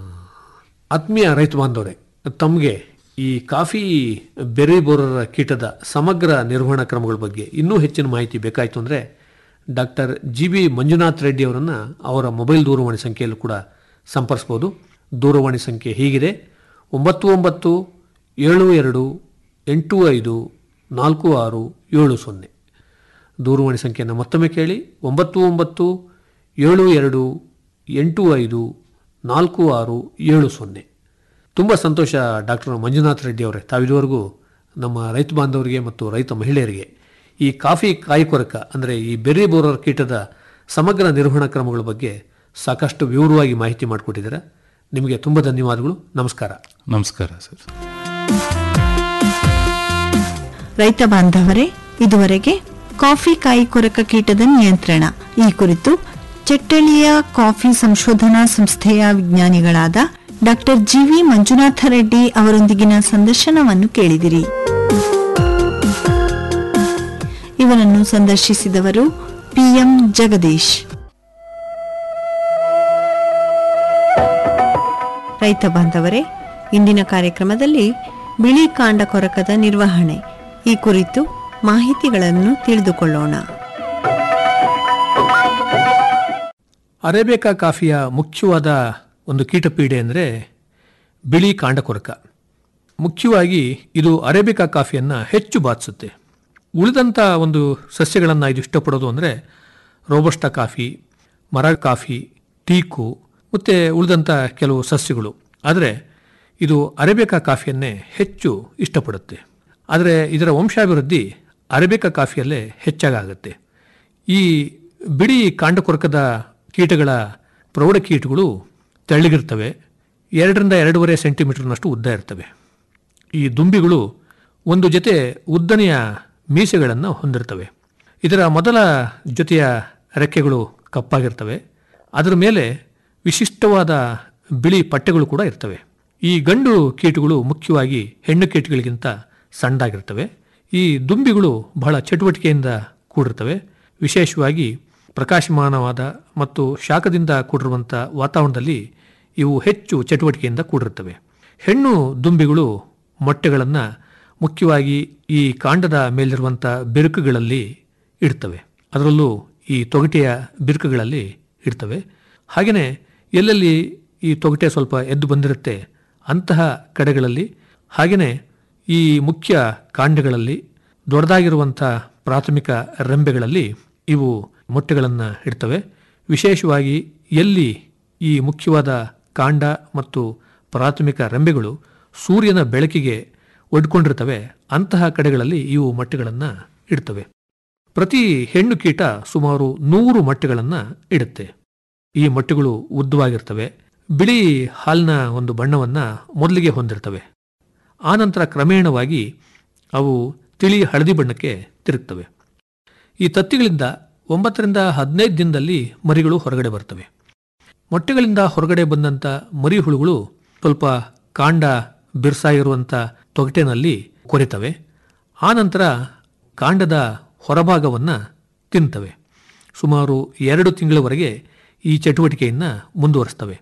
ಆತ್ಮೀಯ ರೈತ ಬಾಂಧವರೇ ತಮಗೆ ಈ ಕಾಫಿ ಬೆರಿ ಬೋರರ ಕೀಟದ ಸಮಗ್ರ ನಿರ್ವಹಣಾ ಕ್ರಮಗಳ ಬಗ್ಗೆ ಇನ್ನೂ ಹೆಚ್ಚಿನ ಮಾಹಿತಿ ಬೇಕಾಯಿತು ಅಂದರೆ doctor G B Manjunath Reddy ಅವರನ್ನು ಅವರ ಮೊಬೈಲ್ ದೂರವಾಣಿ ಸಂಖ್ಯೆಯಲ್ಲೂ ಕೂಡ ಸಂಪರ್ಸ್ಬೋದು ದೂರವಾಣಿ ಸಂಖ್ಯೆ ಹೀಗಿದೆ ಒಂಬತ್ತು ಒಂಬತ್ತು ಏಳು ಎರಡು ಎಂಟು ಐದು ನಾಲ್ಕು ಆರು ಏಳು ಸೊನ್ನೆ ದೂರವಾಣಿ ಸಂಖ್ಯೆಯನ್ನು ಮತ್ತೊಮ್ಮೆ ಕೇಳಿ ಒಂಬತ್ತು ಒಂಬತ್ತು ಏಳು ಎರಡು ಎಂಟು ಐದು ನಾಲ್ಕು ಆರು ಏಳು ಸೊನ್ನೆ ತುಂಬ ಸಂತೋಷ ಡಾಕ್ಟರ್ ಮಂಜುನಾಥ್ ರೆಡ್ಡಿ ಅವರೇ ತಾವಿದುವರೆಗೂ ನಮ್ಮ ರೈತ ಬಾಂಧವರಿಗೆ ಮತ್ತು ರೈತ ಮಹಿಳೆಯರಿಗೆ ಈ ಕಾಫಿ ಕಾಯಿ ಕೊರಕ ಅಂದರೆ ಈ ಬೆರ್ರಿ ಬೋರರ್ ಕೀಟದ ಸಮಗ್ರ ನಿರ್ವಹಣಾ ಕ್ರಮಗಳ ಬಗ್ಗೆ ಸಾಕಷ್ಟು ವಿವರವಾಗಿ ಮಾಹಿತಿ ಮಾಡಿಕೊಟ್ಟಿದ್ದೀರಾ ನಿಮಗೆ ತುಂಬ ಧನ್ಯವಾದಗಳು ನಮಸ್ಕಾರ ನಮಸ್ಕಾರ ಸರ್ ರೈತ ಬಾಂಧವರೇ ಇದುವರೆಗೆ ಕಾಫಿ ಕಾಯಿ ಕೊರಕ ಕೀಟದ ನಿಯಂತ್ರಣ ಈ ಕುರಿತು ಚೆಟ್ಟಳಿಯ ಕಾಫಿ ಸಂಶೋಧನಾ ಸಂಸ್ಥೆಯ ವಿಜ್ಞಾನಿಗಳಾದ ಡಾಕ್ಟರ್ ಜಿವಿ ಮಂಜುನಾಥ ರೆಡ್ಡಿ ಅವರೊಂದಿಗಿನ ಸಂದರ್ಶನವನ್ನು ಕೇಳಿದಿರಿ ಇವರನ್ನು ಸಂದರ್ಶಿಸಿದವರು ಪಿಎಂ ಜಗದೀಶ್ ರೈತ ಬಾಂಧವರೇ ಇಂದಿನ ಕಾರ್ಯಕ್ರಮದಲ್ಲಿ ಬಿಳಿ ಕಾಂಡ ಕೊರಕದ ನಿರ್ವಹಣೆ ಈ ಕುರಿತು ಮಾಹಿತಿಗಳನ್ನು ತಿಳಿದುಕೊಳ್ಳೋಣ ಅರೇಬಿಕಾ ಕಾಫಿಯ ಮುಖ್ಯವಾದ ಒಂದು ಕೀಟಪೀಡೆ ಅಂದರೆ ಬಿಳಿ ಕಾಂಡಕೊರಕ ಮುಖ್ಯವಾಗಿ ಇದು ಅರೇಬಿಕಾ ಕಾಫಿಯನ್ನು ಹೆಚ್ಚು ಬಾಧಿಸುತ್ತೆ ಉಳಿದಂಥ ಒಂದು ಸಸ್ಯಗಳನ್ನು ಇದು ಇಷ್ಟಪಡೋದು ಅಂದರೆ ರೋಬಸ್ಟ ಕಾಫಿ ಮರ ಕಾಫಿ ಟೀಕು ಮತ್ತು ಉಳಿದಂಥ ಕೆಲವು ಸಸ್ಯಗಳು ಆದರೆ ಇದು ಅರೇಬಿಕಾ ಕಾಫಿಯನ್ನೇ ಹೆಚ್ಚು ಇಷ್ಟಪಡುತ್ತೆ ಆದರೆ ಇದರ ವಂಶಾಭಿವೃದ್ಧಿ ಅರೇಬಿಕಾ ಕಾಫಿಯಲ್ಲೇ ಹೆಚ್ಚಾಗುತ್ತೆ ಈ ಬಿಳಿ ಕಾಂಡಕೊರಕದ ಕೀಟಗಳ ಪ್ರೌಢ ಕೀಟಗಳು ತೆಳ್ಳಗಿರ್ತವೆ ಎರಡರಿಂದ ಎರಡೂವರೆ ಸೆಂಟಿಮೀಟರ್ನಷ್ಟು ಉದ್ದ ಇರ್ತವೆ ಈ ದುಂಬಿಗಳು ಒಂದು ಜೊತೆ ಉದ್ದನೆಯ ಮೀಸೆಗಳನ್ನು ಹೊಂದಿರ್ತವೆ ಇದರ ಮೊದಲ ಜೊತೆಯ ರೆಕ್ಕೆಗಳು ಕಪ್ಪಾಗಿರ್ತವೆ ಅದರ ಮೇಲೆ ವಿಶಿಷ್ಟವಾದ ಬಿಳಿ ಪಟ್ಟೆಗಳು ಕೂಡ ಇರ್ತವೆ ಈ ಗಂಡು ಕೀಟಗಳು ಮುಖ್ಯವಾಗಿ ಹೆಣ್ಣು ಕೀಟಗಳಿಗಿಂತ ಸಣ್ಣದಾಗಿರ್ತವೆ ಈ ದುಂಬಿಗಳು ಬಹಳ ಚಟುವಟಿಕೆಯಿಂದ ಕೂಡಿರ್ತವೆ ವಿಶೇಷವಾಗಿ ಪ್ರಕಾಶಮಾನವಾದ ಮತ್ತು ಶಾಖದಿಂದ ಕೂಡಿರುವಂಥ ವಾತಾವರಣದಲ್ಲಿ ಇವು ಹೆಚ್ಚು ಚಟುವಟಿಕೆಯಿಂದ ಕೂಡಿರುತ್ತವೆ ಹೆಣ್ಣು ದುಂಬಿಗಳು ಮೊಟ್ಟೆಗಳನ್ನು ಮುಖ್ಯವಾಗಿ ಈ ಕಾಂಡದ ಮೇಲಿರುವಂಥ ಬಿರುಕುಗಳಲ್ಲಿ ಇಡ್ತವೆ ಅದರಲ್ಲೂ ಈ ತೊಗಟೆಯ ಬಿರುಕುಗಳಲ್ಲಿ ಇಡ್ತವೆ ಹಾಗೆಯೇ ಎಲ್ಲೆಲ್ಲಿ ಈ ತೊಗಟೆ ಸ್ವಲ್ಪ ಎದ್ದು ಬಂದಿರುತ್ತೆ ಅಂತಹ ಕಡೆಗಳಲ್ಲಿ ಹಾಗೆಯೇ ಈ ಮುಖ್ಯ ಕಾಂಡಗಳಲ್ಲಿ ದೊಡ್ಡದಾಗಿರುವಂಥ ಪ್ರಾಥಮಿಕ ರೆಂಬೆಗಳಲ್ಲಿ ಇವು ಮೊಟ್ಟೆಗಳನ್ನು ಇಡ್ತವೆ ವಿಶೇಷವಾಗಿ ಎಲ್ಲಿ ಈ ಮುಖ್ಯವಾದ ಕಾಂಡ ಮತ್ತು ಪ್ರಾಥಮಿಕ ರೆಂಬೆಗಳು ಸೂರ್ಯನ ಬೆಳಕಿಗೆ ಒಡ್ಕೊಂಡಿರ್ತವೆ ಅಂತಹ ಕಡೆಗಳಲ್ಲಿ ಇವು ಮೊಟ್ಟೆಗಳನ್ನು ಇಡ್ತವೆ ಪ್ರತಿ ಹೆಣ್ಣು ಕೀಟ ಸುಮಾರು ನೂರು ಮೊಟ್ಟೆಗಳನ್ನು ಇಡುತ್ತೆ ಈ ಮೊಟ್ಟೆಗಳು ಉದ್ದವಾಗಿರ್ತವೆ ಬಿಳಿ ಹಾಲಿನ ಒಂದು ಬಣ್ಣವನ್ನು ಮೊದಲಿಗೆ ಹೊಂದಿರ್ತವೆ ಆನಂತರ ಕ್ರಮೇಣವಾಗಿ ಅವು ತಿಳಿ ಹಳದಿ ಬಣ್ಣಕ್ಕೆ ತಿರುಗ್ತವೆ ಈ ತತ್ತಿಗಳಿಂದ ಒಂಬತ್ತರಿಂದ ಹದಿನೈದು ದಿನದಲ್ಲಿ ಮರಿಗಳು ಹೊರಗಡೆ ಬರ್ತವೆ ಮೊಟ್ಟೆಗಳಿಂದ ಹೊರಗಡೆ ಬಂದಂಥ ಮರಿ ಹುಳುಗಳು ಸ್ವಲ್ಪ ಕಾಂಡ ಬಿರ್ಸಾಗಿರುವಂಥ ತೊಗಟೆನಲ್ಲಿ ಕೊರಿತವೆ ಆನಂತರ ಕಾಂಡದ ಹೊರಭಾಗವನ್ನು ತಿಂತವೆ ಸುಮಾರು ಎರಡು ತಿಂಗಳವರೆಗೆ ಈ ಚಟುವಟಿಕೆಯನ್ನು ಮುಂದುವರಿಸ್ತವೆ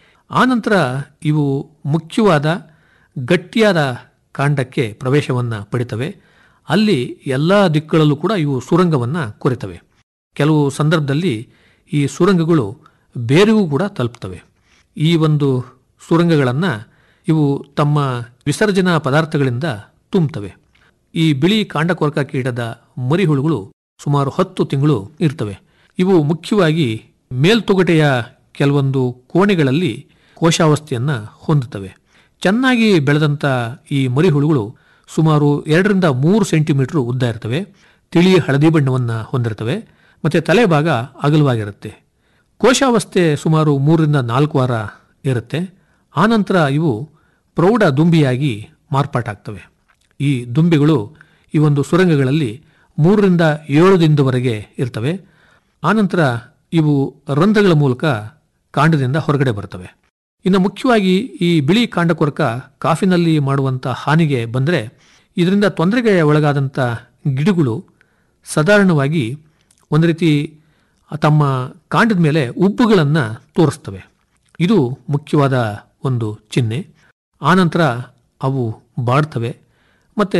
ಆನಂತರ ಇವು ಮುಖ್ಯವಾದ ಗಟ್ಟಿಯಾದ ಕಾಂಡಕ್ಕೆ ಪ್ರವೇಶವನ್ನು ಪಡಿತವೆ ಅಲ್ಲಿ ಎಲ್ಲ ದಿಕ್ಕುಗಳಲ್ಲೂ ಕೂಡ ಇವು ಸುರಂಗವನ್ನು ಕೊರೆತವೆ ಕೆಲವು ಸಂದರ್ಭದಲ್ಲಿ ಈ ಸುರಂಗಗಳು ಬೇರೆಗೂ ಕೂಡ ತಲುಪ್ತವೆ ಈ ಒಂದು ಸುರಂಗಗಳನ್ನು ಇವು ತಮ್ಮ ವಿಸರ್ಜನಾ ಪದಾರ್ಥಗಳಿಂದ ತುಂಬುತ್ತವೆ ಈ ಬಿಳಿ ಕಾಂಡಕೊರಕ ಕೀಟದ ಮರಿಹುಳುಗಳು ಸುಮಾರು ಹತ್ತು ತಿಂಗಳು ಇರ್ತವೆ ಇವು ಮುಖ್ಯವಾಗಿ ಮೇಲ್ತೊಗಟೆಯ ಕೆಲವೊಂದು ಕೋಣೆಗಳಲ್ಲಿ ಕೋಶಾವಸ್ಥೆಯನ್ನು ಹೊಂದುತ್ತವೆ ಚೆನ್ನಾಗಿ ಬೆಳೆದಂಥ ಈ ಮರಿಹುಳುಗಳು ಸುಮಾರು ಎರಡರಿಂದ ಮೂರು ಸೆಂಟಿಮೀಟರ್ ಉದ್ದ ಇರ್ತವೆ ತಿಳಿ ಹಳದಿ ಬಣ್ಣವನ್ನು ಹೊಂದಿರ್ತವೆ ಮತ್ತು ತಲೆಭಾಗ ಅಗಲವಾಗಿರುತ್ತೆ ಕೋಶಾವಸ್ಥೆ ಸುಮಾರು ಮೂರರಿಂದ ನಾಲ್ಕು ವಾರ ಇರುತ್ತೆ ಆನಂತರ ಇವು ಪ್ರೌಢ ದುಂಬಿಯಾಗಿ ಮಾರ್ಪಾಟಾಗ್ತವೆ ಈ ದುಂಬಿಗಳು ಈ ಒಂದು ಸುರಂಗಗಳಲ್ಲಿ ಮೂರರಿಂದ ಏಳು ದಿನದವರೆಗೆ ಇರ್ತವೆ ಆನಂತರ ಇವು ರಂಧ್ರಗಳ ಮೂಲಕ ಕಾಂಡದಿಂದ ಹೊರಗಡೆ ಬರ್ತವೆ ಇನ್ನು ಮುಖ್ಯವಾಗಿ ಈ ಬಿಳಿ ಕಾಂಡಕೊರಕ ಕಾಫಿನಲ್ಲಿ ಮಾಡುವಂಥ ಹಾನಿಗೆ ಬಂದರೆ ಇದರಿಂದ ತೊಂದರೆಗೆ ಒಳಗಾದಂಥ ಗಿಡಗಳು ಸಾಧಾರಣವಾಗಿ ಒಂದು ರೀತಿ ತಮ್ಮ ಕಾಂಡದ ಮೇಲೆ ಉಬ್ಬುಗಳನ್ನು ತೋರಿಸ್ತವೆ ಇದು ಮುಖ್ಯವಾದ ಒಂದು ಚಿಹ್ನೆ ಆನಂತರ ಅವು ಬಾಡ್ತವೆ ಮತ್ತು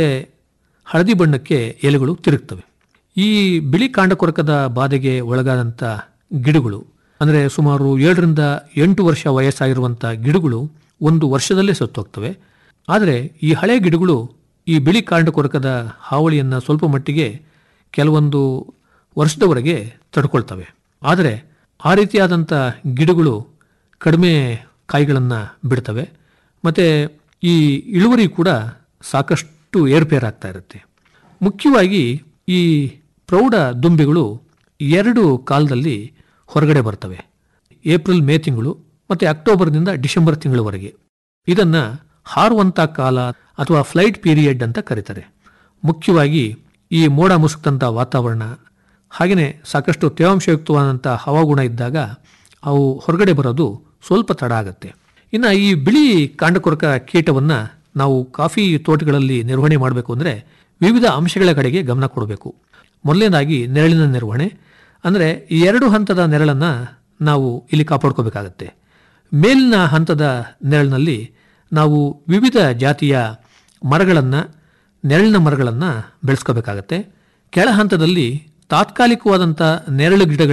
ಹಳದಿ ಬಣ್ಣಕ್ಕೆ ಎಲೆಗಳು ತಿರುಗ್ತವೆ ಈ ಬಿಳಿ ಕಾಂಡಕೊರಕದ ಬಾಧೆಗೆ ಒಳಗಾದಂಥ ಗಿಡಗಳು ಅಂದರೆ ಸುಮಾರು ಏಳರಿಂದ ಎಂಟು ವರ್ಷ ವಯಸ್ಸಾಗಿರುವಂಥ ಗಿಡಗಳು ಒಂದು ವರ್ಷದಲ್ಲೇ ಸತ್ತೋಗ್ತವೆ ಆದರೆ ಈ ಹಳೆ ಗಿಡಗಳು ಈ ಬಿಳಿ ಕಾಂಡಕೊರಕದ ಹಾವಳಿಯನ್ನು ಸ್ವಲ್ಪ ಮಟ್ಟಿಗೆ ಕೆಲವೊಂದು ವರ್ಷದವರೆಗೆ ತಡ್ಕೊಳ್ತವೆ ಆದರೆ ಆ ರೀತಿಯಾದಂಥ ಗಿಡಗಳು ಕಡಿಮೆ ಕಾಯಿಗಳನ್ನು ಬಿಡ್ತವೆ ಮತ್ತು ಈ ಇಳುವರಿ ಕೂಡ ಸಾಕಷ್ಟು ಏರ್ಪೇರಾಗ್ತಾ ಇರುತ್ತೆ ಮುಖ್ಯವಾಗಿ ಈ ಪ್ರೌಢ ದುಂಬಿಗಳು ಎರಡು ಕಾಲದಲ್ಲಿ ಹೊರಗಡೆ ಬರ್ತವೆ ಏಪ್ರಿಲ್ ಮೇ ತಿಂಗಳು ಮತ್ತು ಅಕ್ಟೋಬರ್ನಿಂದ ಡಿಸೆಂಬರ್ ತಿಂಗಳವರೆಗೆ ಇದನ್ನು ಹಾರುವಂಥ ಕಾಲ ಅಥವಾ ಫ್ಲೈಟ್ ಪೀರಿಯಡ್ ಅಂತ ಕರೀತಾರೆ ಮುಖ್ಯವಾಗಿ ಈ ಮೋಡ ಮುಸುಕ್ತಂಥ ವಾತಾವರಣ ಹಾಗೆಯೇ ಸಾಕಷ್ಟು ತೇವಾಂಶಯುಕ್ತವಾದಂಥ ಹವಾಗುಣ ಇದ್ದಾಗ ಅವು ಹೊರಗಡೆ ಬರೋದು ಸ್ವಲ್ಪ ತಡ ಆಗುತ್ತೆ ಇನ್ನು ಈ ಬಿಳಿ ಕಾಂಡಕೊರಕ ಕೀಟವನ್ನು ನಾವು ಕಾಫಿ ತೋಟಗಳಲ್ಲಿ ನಿರ್ವಹಣೆ ಮಾಡಬೇಕು ಅಂದರೆ ವಿವಿಧ ಅಂಶಗಳ ಕಡೆಗೆ ಗಮನ ಕೊಡಬೇಕು ಮೊದಲನೇದಾಗಿ ನೆರಳಿನ ನಿರ್ವಹಣೆ ಅಂದರೆ ಈ ಎರಡು ಹಂತದ ನೆರಳನ್ನು ನಾವು ಇಲ್ಲಿ ಕಾಪಾಡ್ಕೋಬೇಕಾಗತ್ತೆ ಮೇಲಿನ ಹಂತದ ನೆರಳಿನಲ್ಲಿ ನಾವು ವಿವಿಧ ಜಾತಿಯ ಮರಗಳನ್ನು ನೆರಳಿನ ಮರಗಳನ್ನು ಬೆಳೆಸ್ಕೋಬೇಕಾಗತ್ತೆ ಕೆಳ ಹಂತದಲ್ಲಿ ತಾತ್ಕಾಲಿಕವಾದಂಥ ನೆರಳು ಗಿಡಗಳನ್ನು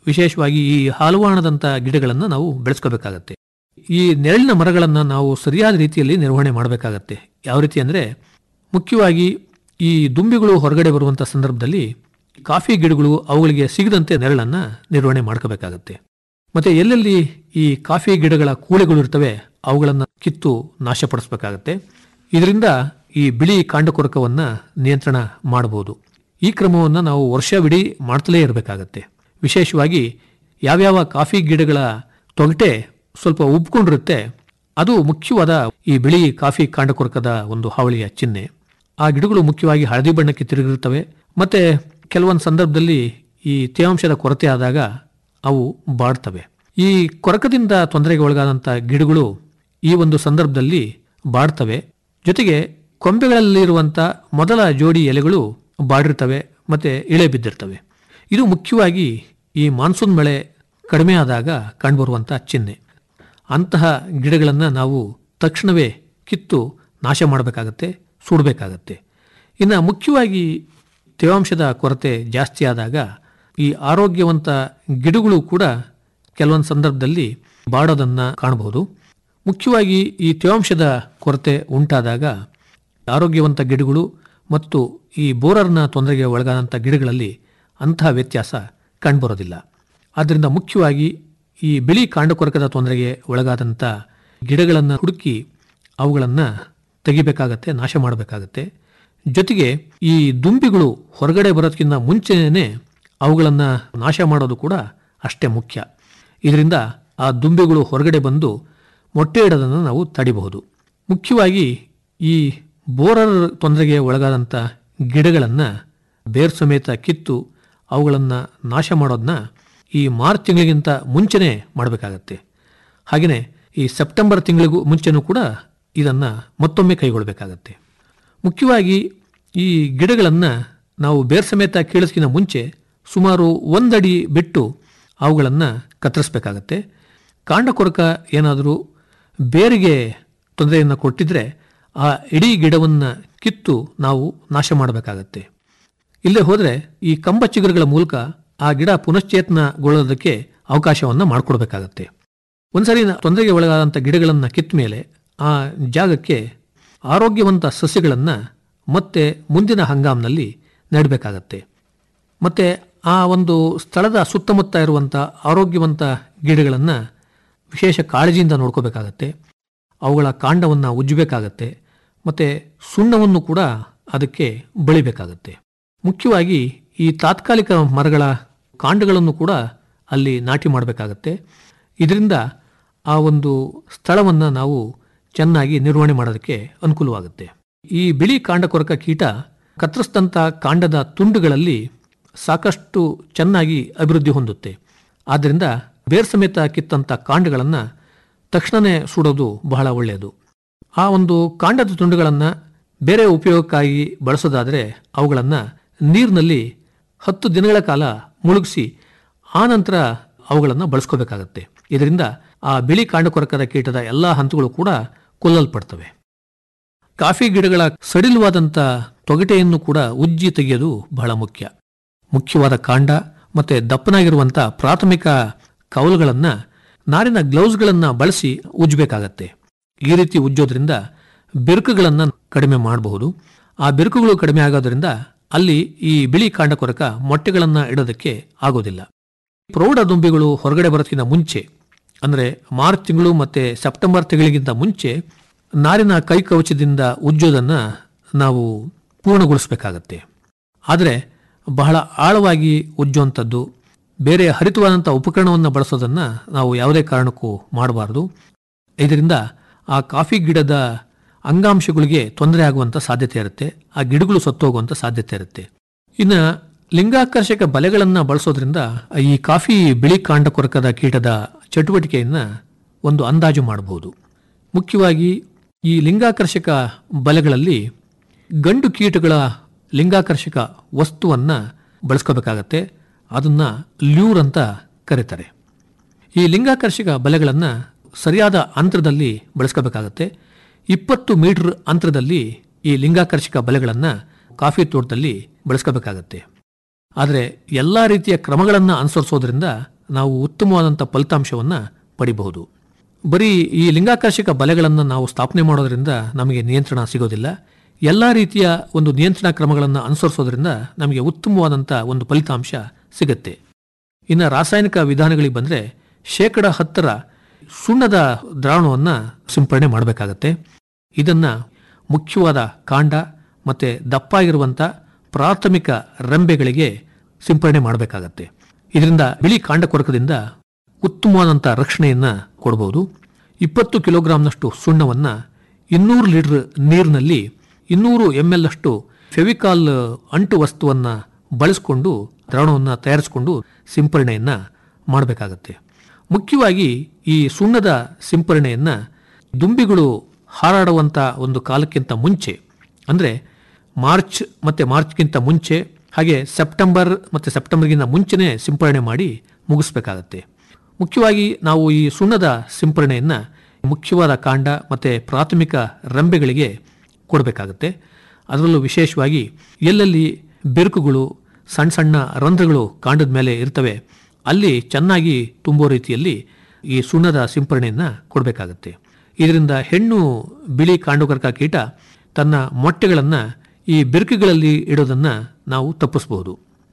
ವಿಶೇಷವಾಗಿ ಈ ಹಾಲುವಾಣದಂಥ ಗಿಡಗಳನ್ನು ನಾವು ಬೆಳೆಸ್ಕೋಬೇಕಾಗತ್ತೆ ಈ ನೆರಳಿನ ಮರಗಳನ್ನು ನಾವು ಸರಿಯಾದ ರೀತಿಯಲ್ಲಿ ನಿರ್ವಹಣೆ ಮಾಡಬೇಕಾಗತ್ತೆ ಯಾವ ರೀತಿ ಅಂದರೆ ಮುಖ್ಯವಾಗಿ ಈ ದುಂಬಿಗಳು ಹೊರಗಡೆ ಬರುವಂಥ ಸಂದರ್ಭದಲ್ಲಿ ಕಾಫಿ ಗಿಡಗಳು ಅವುಗಳಿಗೆ ಸಿಗದಂತೆ ನೆರಳನ್ನು ನಿರ್ವಹಣೆ ಮಾಡ್ಕೋಬೇಕಾಗತ್ತೆ ಮತ್ತು ಎಲ್ಲೆಲ್ಲಿ ಈ ಕಾಫಿ ಗಿಡಗಳ ಕೂಳೆಗಳು ಇರ್ತವೆ ಅವುಗಳನ್ನು ಕಿತ್ತು ನಾಶಪಡಿಸಬೇಕಾಗತ್ತೆ ಇದರಿಂದ ಈ ಬಿಳಿ ಕಾಂಡಕೊರಕವನ್ನು ನಿಯಂತ್ರಣ ಮಾಡಬಹುದು ಈ ಕ್ರಮವನ್ನು ನಾವು ವರ್ಷವಿಡೀ ಮಾಡ್ತಲೇ ಇರಬೇಕಾಗತ್ತೆ ವಿಶೇಷವಾಗಿ ಯಾವ್ಯಾವ ಕಾಫಿ ಗಿಡಗಳ ತೊಗಟೆ ಸ್ವಲ್ಪ ಉಬ್ಕೊಂಡಿರುತ್ತೆ ಅದು ಮುಖ್ಯವಾದ ಈ ಬಿಳಿ ಕಾಫಿ ಕಾಂಡಕೊರಕದ ಒಂದು ಹಾವಳಿಯ ಚಿಹ್ನೆ ಆ ಗಿಡಗಳು ಮುಖ್ಯವಾಗಿ ಹಳದಿ ಬಣ್ಣಕ್ಕೆ ತಿರುಗಿರುತ್ತವೆ ಮತ್ತೆ ಕೆಲವೊಂದು ಸಂದರ್ಭದಲ್ಲಿ ಈ ತೇವಾಂಶದ ಕೊರತೆ ಆದಾಗ ಅವು ಬಾಡ್ತವೆ ಈ ಕೊರಕದಿಂದ ತೊಂದರೆಗೆ ಒಳಗಾದಂಥ ಗಿಡಗಳು ಈ ಒಂದು ಸಂದರ್ಭದಲ್ಲಿ ಬಾಡ್ತವೆ ಜೊತೆಗೆ ಕೊಂಬೆಗಳಲ್ಲಿರುವಂಥ ಮೊದಲ ಜೋಡಿ ಎಲೆಗಳು ಬಾಡಿರ್ತವೆ ಮತ್ತೆ ಇಳೆ ಬಿದ್ದಿರ್ತವೆ ಇದು ಮುಖ್ಯವಾಗಿ ಈ ಮಾನ್ಸೂನ್ ಮಳೆ ಕಡಿಮೆ ಆದಾಗ ಕಂಡುಬರುವಂಥ ಚಿಹ್ನೆ ಅಂತಹ ಗಿಡಗಳನ್ನು ನಾವು ತಕ್ಷಣವೇ ಕಿತ್ತು ನಾಶ ಮಾಡಬೇಕಾಗತ್ತೆ ಸುಡಬೇಕಾಗತ್ತೆ ಇನ್ನು ಮುಖ್ಯವಾಗಿ ತೇವಾಂಶದ ಕೊರತೆ ಜಾಸ್ತಿ ಆದಾಗ ಈ ಆರೋಗ್ಯವಂತ ಗಿಡಗಳು ಕೂಡ ಕೆಲವೊಂದು ಸಂದರ್ಭದಲ್ಲಿ ಬಾಡೋದನ್ನು ಕಾಣಬಹುದು ಮುಖ್ಯವಾಗಿ ಈ ತೇವಾಂಶದ ಕೊರತೆ ಉಂಟಾದಾಗ ಆರೋಗ್ಯವಂತ ಗಿಡಗಳು ಮತ್ತು ಈ ಬೋರರ್ನ ತೊಂದರೆಗೆ ಒಳಗಾದಂಥ ಗಿಡಗಳಲ್ಲಿ ಅಂತಹ ವ್ಯತ್ಯಾಸ ಕಂಡುಬರೋದಿಲ್ಲ ಆದ್ದರಿಂದ ಮುಖ್ಯವಾಗಿ ಈ ಬಿಳಿ ಕಾಂಡಕೊರಕದ ತೊಂದರೆಗೆ ಒಳಗಾದಂಥ ಗಿಡಗಳನ್ನು ಹುಡುಕಿ ಅವುಗಳನ್ನು ತೆಗಿಬೇಕಾಗತ್ತೆ ನಾಶ ಮಾಡಬೇಕಾಗತ್ತೆ ಜೊತೆಗೆ ಈ ದುಂಬಿಗಳು ಹೊರಗಡೆ ಬರೋದಕ್ಕಿಂತ ಮುಂಚೆನೇ ಅವುಗಳನ್ನು ನಾಶ ಮಾಡೋದು ಕೂಡ ಅಷ್ಟೇ ಮುಖ್ಯ ಇದರಿಂದ ಆ ದುಂಬಿಗಳು ಹೊರಗಡೆ ಬಂದು ಮೊಟ್ಟೆ ಇಡೋದನ್ನು ನಾವು ತಡಿಬಹುದು ಮುಖ್ಯವಾಗಿ ಈ ಬೋರರ್ ತೊಂದರೆಗೆ ಒಳಗಾದಂಥ ಗಿಡಗಳನ್ನು ಬೇರ್ ಸಮೇತ ಕಿತ್ತು ಅವುಗಳನ್ನು ನಾಶ ಮಾಡೋದನ್ನ ಈ ಮಾರ್ಚ್ ತಿಂಗಳಿಗಿಂತ ಮುಂಚೆನೇ ಮಾಡಬೇಕಾಗತ್ತೆ ಹಾಗೆಯೇ ಈ ಸೆಪ್ಟೆಂಬರ್ ತಿಂಗಳಿಗೂ ಮುಂಚೆನೂ ಕೂಡ ಇದನ್ನು ಮತ್ತೊಮ್ಮೆ ಕೈಗೊಳ್ಳಬೇಕಾಗತ್ತೆ ಮುಖ್ಯವಾಗಿ ಈ ಗಿಡಗಳನ್ನು ನಾವು ಬೇರ್ ಸಮೇತ ಕೀಳಿಸ್ಕಿನ ಮುಂಚೆ ಸುಮಾರು ಒಂದಡಿ ಬಿಟ್ಟು ಅವುಗಳನ್ನು ಕತ್ತರಿಸಬೇಕಾಗತ್ತೆ ಕಾಂಡಕೊರಕ ಏನಾದರೂ ಬೇರಿಗೆ ತೊಂದರೆಯನ್ನು ಕೊಟ್ಟಿದ್ರೆ ಆ ಇಡೀ ಗಿಡವನ್ನು ಕಿತ್ತು ನಾವು ನಾಶ ಮಾಡಬೇಕಾಗತ್ತೆ ಇಲ್ಲೇ ಹೋದರೆ ಈ ಕಂಬ ಚಿಗುರುಗಳ ಮೂಲಕ ಆ ಗಿಡ ಪುನಶ್ಚೇತನಗೊಳ್ಳೋದಕ್ಕೆ ಅವಕಾಶವನ್ನು ಮಾಡಿಕೊಡ್ಬೇಕಾಗತ್ತೆ ಒಂದ್ಸರಿ ತೊಂದರೆಗೆ ಒಳಗಾದಂಥ ಗಿಡಗಳನ್ನು ಕಿತ್ತ ಮೇಲೆ ಆ ಜಾಗಕ್ಕೆ ಆರೋಗ್ಯವಂತ ಸಸ್ಯಗಳನ್ನು ಮತ್ತೆ ಮುಂದಿನ ಹಂಗಾಮಿನಲ್ಲಿ ನೆಡಬೇಕಾಗತ್ತೆ ಮತ್ತು ಆ ಒಂದು ಸ್ಥಳದ ಸುತ್ತಮುತ್ತ ಇರುವಂಥ ಆರೋಗ್ಯವಂತ ಗಿಡಗಳನ್ನು ವಿಶೇಷ ಕಾಳಜಿಯಿಂದ ನೋಡ್ಕೋಬೇಕಾಗತ್ತೆ ಅವುಗಳ ಕಾಂಡವನ್ನು ಉಜ್ಜಬೇಕಾಗತ್ತೆ ಮತ್ತು ಸುಣ್ಣವನ್ನು ಕೂಡ ಅದಕ್ಕೆ ಬಳಿಬೇಕಾಗತ್ತೆ ಮುಖ್ಯವಾಗಿ ಈ ತಾತ್ಕಾಲಿಕ ಮರಗಳ ಕಾಂಡಗಳನ್ನು ಕೂಡ ಅಲ್ಲಿ ನಾಟಿ ಮಾಡಬೇಕಾಗತ್ತೆ ಇದರಿಂದ ಆ ಒಂದು ಸ್ಥಳವನ್ನು ನಾವು ಚೆನ್ನಾಗಿ ನಿರ್ವಹಣೆ ಮಾಡೋದಕ್ಕೆ ಅನುಕೂಲವಾಗುತ್ತೆ ಈ ಬಿಳಿ ಕಾಂಡಕೊರಕ ಕೀಟ ಕತ್ತರಿಸಿದಂಥ ಕಾಂಡದ ತುಂಡುಗಳಲ್ಲಿ ಸಾಕಷ್ಟು ಚೆನ್ನಾಗಿ ಅಭಿವೃದ್ಧಿ ಹೊಂದುತ್ತೆ ಆದ್ದರಿಂದ ಬೇರ್ ಸಮೇತ ಕಿತ್ತಂಥ ಕಾಂಡಗಳನ್ನು ತಕ್ಷಣವೇ ಸುಡೋದು ಬಹಳ ಒಳ್ಳೆಯದು ಆ ಒಂದು ಕಾಂಡದ ತುಂಡುಗಳನ್ನು ಬೇರೆ ಉಪಯೋಗಕ್ಕಾಗಿ ಬಳಸೋದಾದರೆ ಅವುಗಳನ್ನು ನೀರಿನಲ್ಲಿ ಹತ್ತು ದಿನಗಳ ಕಾಲ ಮುಳುಗಿಸಿ ಆನಂತರ ಅವುಗಳನ್ನು ಬಳಸ್ಕೋಬೇಕಾಗತ್ತೆ ಇದರಿಂದ ಆ ಬಿಳಿ ಕಾಂಡಕೊರಕದ ಕೀಟದ ಎಲ್ಲ ಹಂತಗಳು ಕೂಡ ಕೊಲ್ಲಲ್ಪಡ್ತವೆ ಕಾಫಿ ಗಿಡಗಳ ಸಡಿಲವಾದಂಥ ತೊಗಟೆಯನ್ನು ಕೂಡ ಉಜ್ಜಿ ತೆಗೆಯೋದು ಬಹಳ ಮುಖ್ಯ ಮುಖ್ಯವಾದ ಕಾಂಡ ಮತ್ತು ದಪ್ಪನಾಗಿರುವಂಥ ಪ್ರಾಥಮಿಕ ಕವಲುಗಳನ್ನು ನಾರಿನ ಗ್ಲೌಸ್ಗಳನ್ನು ಬಳಸಿ ಉಜ್ಜಬೇಕಾಗತ್ತೆ ಈ ರೀತಿ ಉಜ್ಜೋದ್ರಿಂದ ಬಿರುಕುಗಳನ್ನು ಕಡಿಮೆ ಮಾಡಬಹುದು ಆ ಬಿರುಕುಗಳು ಕಡಿಮೆ ಆಗೋದ್ರಿಂದ ಅಲ್ಲಿ ಈ ಬಿಳಿ ಕಾಂಡಕೊರಕ ಮೊಟ್ಟೆಗಳನ್ನು ಇಡೋದಕ್ಕೆ ಆಗೋದಿಲ್ಲ ಪ್ರೌಢ ದುಂಬಿಗಳು ಹೊರಗಡೆ ಬರೋದಕ್ಕಿಂತ ಮುಂಚೆ ಅಂದರೆ ಮಾರ್ಚ್ ತಿಂಗಳು ಮತ್ತು ಸೆಪ್ಟೆಂಬರ್ ತಿಂಗಳಿಗಿಂತ ಮುಂಚೆ ನಾರಿನ ಕೈಕವಚದಿಂದ ಉಜ್ಜೋದನ್ನು ನಾವು ಪೂರ್ಣಗೊಳಿಸಬೇಕಾಗತ್ತೆ ಆದರೆ ಬಹಳ ಆಳವಾಗಿ ಉಜ್ಜುವಂಥದ್ದು ಬೇರೆ ಹರಿತವಾದಂಥ ಉಪಕರಣವನ್ನು ಬಳಸೋದನ್ನು ನಾವು ಯಾವುದೇ ಕಾರಣಕ್ಕೂ ಮಾಡಬಾರ್ದು ಇದರಿಂದ ಆ ಕಾಫಿ ಗಿಡದ ಅಂಗಾಂಶಗಳಿಗೆ ತೊಂದರೆ ಆಗುವಂಥ ಸಾಧ್ಯತೆ ಇರುತ್ತೆ ಆ ಗಿಡಗಳು ಸತ್ತೋಗುವಂಥ ಸಾಧ್ಯತೆ ಇರುತ್ತೆ ಇನ್ನು ಲಿಂಗಾಕರ್ಷಕ ಬಲೆಗಳನ್ನು ಬಳಸೋದ್ರಿಂದ ಈ ಕಾಫಿ ಬಿಳಿ ಕಾಂಡ ಕೊರಕದ ಕೀಟದ ಚಟುವಟಿಕೆಯನ್ನು ಒಂದು ಅಂದಾಜು ಮಾಡಬಹುದು ಮುಖ್ಯವಾಗಿ ಈ ಲಿಂಗಾಕರ್ಷಕ ಬಲೆಗಳಲ್ಲಿ ಗಂಡು ಕೀಟಗಳ ಲಿಂಗಾಕರ್ಷಕ ವಸ್ತುವನ್ನು ಬಳಸ್ಕೋಬೇಕಾಗತ್ತೆ ಅದನ್ನು ಲ್ಯೂರ್ ಅಂತ ಕರೀತಾರೆ ಈ ಲಿಂಗಾಕರ್ಷಕ ಬಲೆಗಳನ್ನು ಸರಿಯಾದ ಅಂತರದಲ್ಲಿ ಬಳಸ್ಕೋಬೇಕಾಗತ್ತೆ ಇಪ್ಪತ್ತು ಮೀಟರ್ ಅಂತರದಲ್ಲಿ ಈ ಲಿಂಗಾಕರ್ಷಕ ಬಲೆಗಳನ್ನು ಕಾಫಿ ತೋಟದಲ್ಲಿ ಬಳಸ್ಕೋಬೇಕಾಗತ್ತೆ ಆದರೆ ಎಲ್ಲ ರೀತಿಯ ಕ್ರಮಗಳನ್ನು ಅನುಸರಿಸೋದ್ರಿಂದ ನಾವು ಉತ್ತಮವಾದಂಥ ಫಲಿತಾಂಶವನ್ನು ಪಡಿಬಹುದು ಬರೀ ಈ ಲಿಂಗಾಕರ್ಷಕ ಬಲೆಗಳನ್ನು ನಾವು ಸ್ಥಾಪನೆ ಮಾಡೋದ್ರಿಂದ ನಮಗೆ ನಿಯಂತ್ರಣ ಸಿಗೋದಿಲ್ಲ ಎಲ್ಲ ರೀತಿಯ ಒಂದು ನಿಯಂತ್ರಣ ಕ್ರಮಗಳನ್ನು ಅನುಸರಿಸೋದ್ರಿಂದ ನಮಗೆ ಉತ್ತಮವಾದಂಥ ಒಂದು ಫಲಿತಾಂಶ ಸಿಗುತ್ತೆ ಇನ್ನು ರಾಸಾಯನಿಕ ವಿಧಾನಗಳಿಗೆ ಬಂದರೆ ಶೇಕಡ ಹತ್ತರ ಸುಣ್ಣದ ದ್ರಾವಣವನ್ನು ಸಿಂಪರಣೆ ಮಾಡಬೇಕಾಗತ್ತೆ ಇದನ್ನು ಮುಖ್ಯವಾದ ಕಾಂಡ ಮತ್ತು ದಪ್ಪಾಗಿರುವಂಥ ಪ್ರಾಥಮಿಕ ರೆಂಬೆಗಳಿಗೆ ಸಿಂಪರಣೆ ಮಾಡಬೇಕಾಗತ್ತೆ ಇದರಿಂದ ಬಿಳಿ ಕಾಂಡ ಕೊರಕದಿಂದ ಉತ್ತಮವಾದಂಥ ರಕ್ಷಣೆಯನ್ನು ಕೊಡಬಹುದು ಇಪ್ಪತ್ತು ಕಿಲೋಗ್ರಾಂನಷ್ಟು ಸುಣ್ಣವನ್ನು ಇನ್ನೂರು ಲೀಟರ್ ನೀರಿನಲ್ಲಿ ಇನ್ನೂರು ಎಮ್ ಎಲ್ ಅಷ್ಟು ಫೆವಿಕಾಲ್ ಅಂಟು ವಸ್ತುವನ್ನು ಬಳಸಿಕೊಂಡು ದ್ರಾವಣವನ್ನು ತಯಾರಿಸಿಕೊಂಡು ಸಿಂಪರಣೆಯನ್ನು ಮಾಡಬೇಕಾಗತ್ತೆ ಮುಖ್ಯವಾಗಿ ಈ ಸುಣ್ಣದ ಸಿಂಪರಣೆಯನ್ನು ದುಂಬಿಗಳು ಹಾರಾಡುವಂಥ ಒಂದು ಕಾಲಕ್ಕಿಂತ ಮುಂಚೆ ಅಂದರೆ ಮಾರ್ಚ್ ಮತ್ತು ಮಾರ್ಚ್ಗಿಂತ ಮುಂಚೆ ಹಾಗೆ ಸೆಪ್ಟೆಂಬರ್ ಮತ್ತು ಸೆಪ್ಟೆಂಬರ್ಗಿಂತ ಮುಂಚೆನೇ ಸಿಂಪರಣೆ ಮಾಡಿ ಮುಗಿಸ್ಬೇಕಾಗತ್ತೆ ಮುಖ್ಯವಾಗಿ ನಾವು ಈ ಸುಣ್ಣದ ಸಿಂಪರಣೆಯನ್ನು ಮುಖ್ಯವಾದ ಕಾಂಡ ಮತ್ತು ಪ್ರಾಥಮಿಕ ರೆಂಬೆಗಳಿಗೆ ಕೊಡಬೇಕಾಗತ್ತೆ ಅದರಲ್ಲೂ ವಿಶೇಷವಾಗಿ ಎಲ್ಲೆಲ್ಲಿ ಬಿರುಕುಗಳು ಸಣ್ಣ ಸಣ್ಣ ರಂಧ್ರಗಳು ಕಾಂಡದ ಮೇಲೆ ಇರ್ತವೆ ಅಲ್ಲಿ ಚೆನ್ನಾಗಿ ತುಂಬೋ ರೀತಿಯಲ್ಲಿ ಈ ಸುಣ್ಣದ ಸಿಂಪರಣೆಯನ್ನು ಕೊಡಬೇಕಾಗತ್ತೆ ಇದರಿಂದ ಹೆಣ್ಣು ಬಿಳಿ ಕಾಂಡುಕರ್ಕ ಕೀಟ ತನ್ನ ಮೊಟ್ಟೆಗಳನ್ನು ಈ ಬಿರುಕುಗಳಲ್ಲಿ ಇಡೋದನ್ನು ನಾವು ತಪ್ಪಿಸಬಹುದು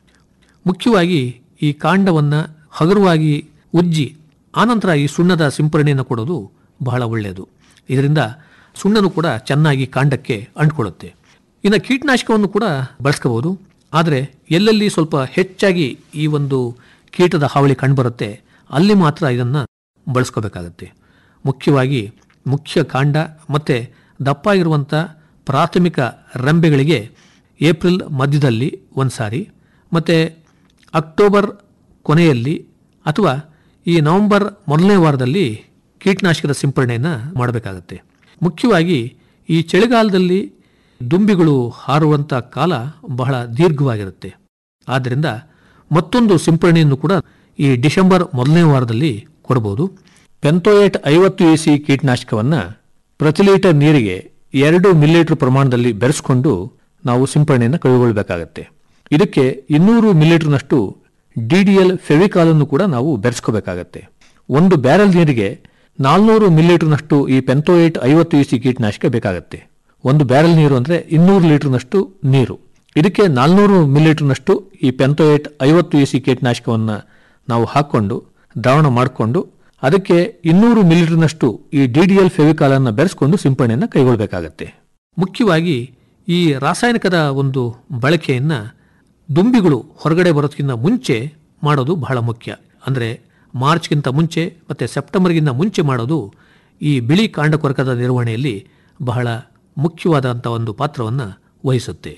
ಮುಖ್ಯವಾಗಿ ಈ ಕಾಂಡವನ್ನು ಹಗುರವಾಗಿ ಉಜ್ಜಿ ಆನಂತರ ಈ ಸುಣ್ಣದ ಸಿಂಪರಣೆಯನ್ನು ಕೊಡೋದು ಬಹಳ ಒಳ್ಳೆಯದು ಇದರಿಂದ ಸುಣ್ಣನು ಕೂಡ ಚೆನ್ನಾಗಿ ಕಾಂಡಕ್ಕೆ ಅಂಟ್ಕೊಳ್ಳುತ್ತೆ ಇನ್ನು ಕೀಟನಾಶಕವನ್ನು ಕೂಡ ಬಳಸ್ಕೋಬಹುದು ಆದರೆ ಎಲ್ಲೆಲ್ಲಿ ಸ್ವಲ್ಪ ಹೆಚ್ಚಾಗಿ ಈ ಒಂದು ಕೀಟದ ಹಾವಳಿ ಕಂಡುಬರುತ್ತೆ ಅಲ್ಲಿ ಮಾತ್ರ ಇದನ್ನು ಬಳಸ್ಕೋಬೇಕಾಗತ್ತೆ ಮುಖ್ಯವಾಗಿ ಮುಖ್ಯ ಕಾಂಡ ಮತ್ತು ದಪ್ಪಾಗಿರುವಂಥ ಪ್ರಾಥಮಿಕ ರೆಂಬೆಗಳಿಗೆ ಏಪ್ರಿಲ್ ಮಧ್ಯದಲ್ಲಿ ಒಂದು ಸಾರಿ ಮತ್ತು ಅಕ್ಟೋಬರ್ ಕೊನೆಯಲ್ಲಿ ಅಥವಾ ಈ ನವೆಂಬರ್ ಮೊದಲನೇ ವಾರದಲ್ಲಿ ಕೀಟನಾಶಕದ ಸಿಂಪರಣೆಯನ್ನು ಮಾಡಬೇಕಾಗತ್ತೆ ಮುಖ್ಯವಾಗಿ ಈ ಚಳಿಗಾಲದಲ್ಲಿ ದುಂಬಿಗಳು ಹಾರುವಂಥ ಕಾಲ ಬಹಳ ದೀರ್ಘವಾಗಿರುತ್ತೆ ಆದ್ದರಿಂದ ಮತ್ತೊಂದು ಸಿಂಪರಣೆಯನ್ನು ಕೂಡ ಈ ಡಿಸೆಂಬರ್ ಮೊದಲನೇ ವಾರದಲ್ಲಿ ಕೊಡಬಹುದು ಪೆಂತೋಯೇಟ್ ಐವತ್ತು ಎ ಸಿ ಕೀಟನಾಶಕವನ್ನು ಪ್ರತಿ ಲೀಟರ್ ನೀರಿಗೆ ಎರಡು ಮಿಲಿಲೀಟರ್ ಪ್ರಮಾಣದಲ್ಲಿ ಬೆರೆಸ್ಕೊಂಡು ನಾವು ಸಿಂಪರಣೆಯನ್ನು ಕೈಗೊಳ್ಳಬೇಕಾಗತ್ತೆ ಇದಕ್ಕೆ ಇನ್ನೂರು ಮಿಲಿಲೀಟರ್ನಷ್ಟು ಡಿ ಡಿ ಎಲ್ ಫೆವಿಕಾಲನ್ನು ಕೂಡ ನಾವು ಬೆರೆಸ್ಕೋಬೇಕಾಗತ್ತೆ ಒಂದು ಬ್ಯಾರೆಲ್ ನೀರಿಗೆ ನಾಲ್ನೂರು ಮಿಲಿಲೀಟರ್ನಷ್ಟು ಈ ಪೆಂತೋಯೇಟ್ ಐವತ್ತು ಇ ಸಿ ಕೀಟನಾಶಕ ಬೇಕಾಗತ್ತೆ ಒಂದು ಬ್ಯಾರೆಲ್ ನೀರು ಅಂದರೆ ಇನ್ನೂರು ಲೀಟರ್ನಷ್ಟು ನೀರು ಇದಕ್ಕೆ ನಾಲ್ನೂರು ಮಿಲಿಲೀಟರ್ನಷ್ಟು ಈ ಪೆಂತೋಯೇಟ್ ಐವತ್ತು ಇ ಸಿ ಕೀಟನಾಶಕವನ್ನು ನಾವು ಹಾಕ್ಕೊಂಡು ದ್ರಾವಣ ಮಾಡಿಕೊಂಡು ಅದಕ್ಕೆ ಇನ್ನೂರು ಮಿಲಿಲೀಟರ್ನಷ್ಟು ಈ ಡಿ ಡಿ ಎಲ್ ಫೆವಿಕಾಲನ್ನು ಬೆರೆಸ್ಕೊಂಡು ಸಿಂಪರಣೆಯನ್ನು ಕೈಗೊಳ್ಳಬೇಕಾಗತ್ತೆ ಮುಖ್ಯವಾಗಿ ಈ ರಾಸಾಯನಿಕದ ಒಂದು ಬಳಕೆಯನ್ನು ದುಂಬಿಗಳು ಹೊರಗಡೆ ಬರೋದಕ್ಕಿಂತ ಮುಂಚೆ ಮಾಡೋದು ಬಹಳ ಮುಖ್ಯ ಅಂದರೆ ಮಾರ್ಚ್ಗಿಂತ ಮುಂಚೆ ಮತ್ತು ಸೆಪ್ಟೆಂಬರ್ಗಿಂತ ಮುಂಚೆ ಮಾಡೋದು ಈ ಬಿಳಿ ಕಾಂಡಕೊರಕದ ನಿರ್ವಹಣೆಯಲ್ಲಿ ಬಹಳ ಮುಖ್ಯವಾದಂಥ ಒಂದು ಪಾತ್ರವನ್ನು ವಹಿಸುತ್ತೆ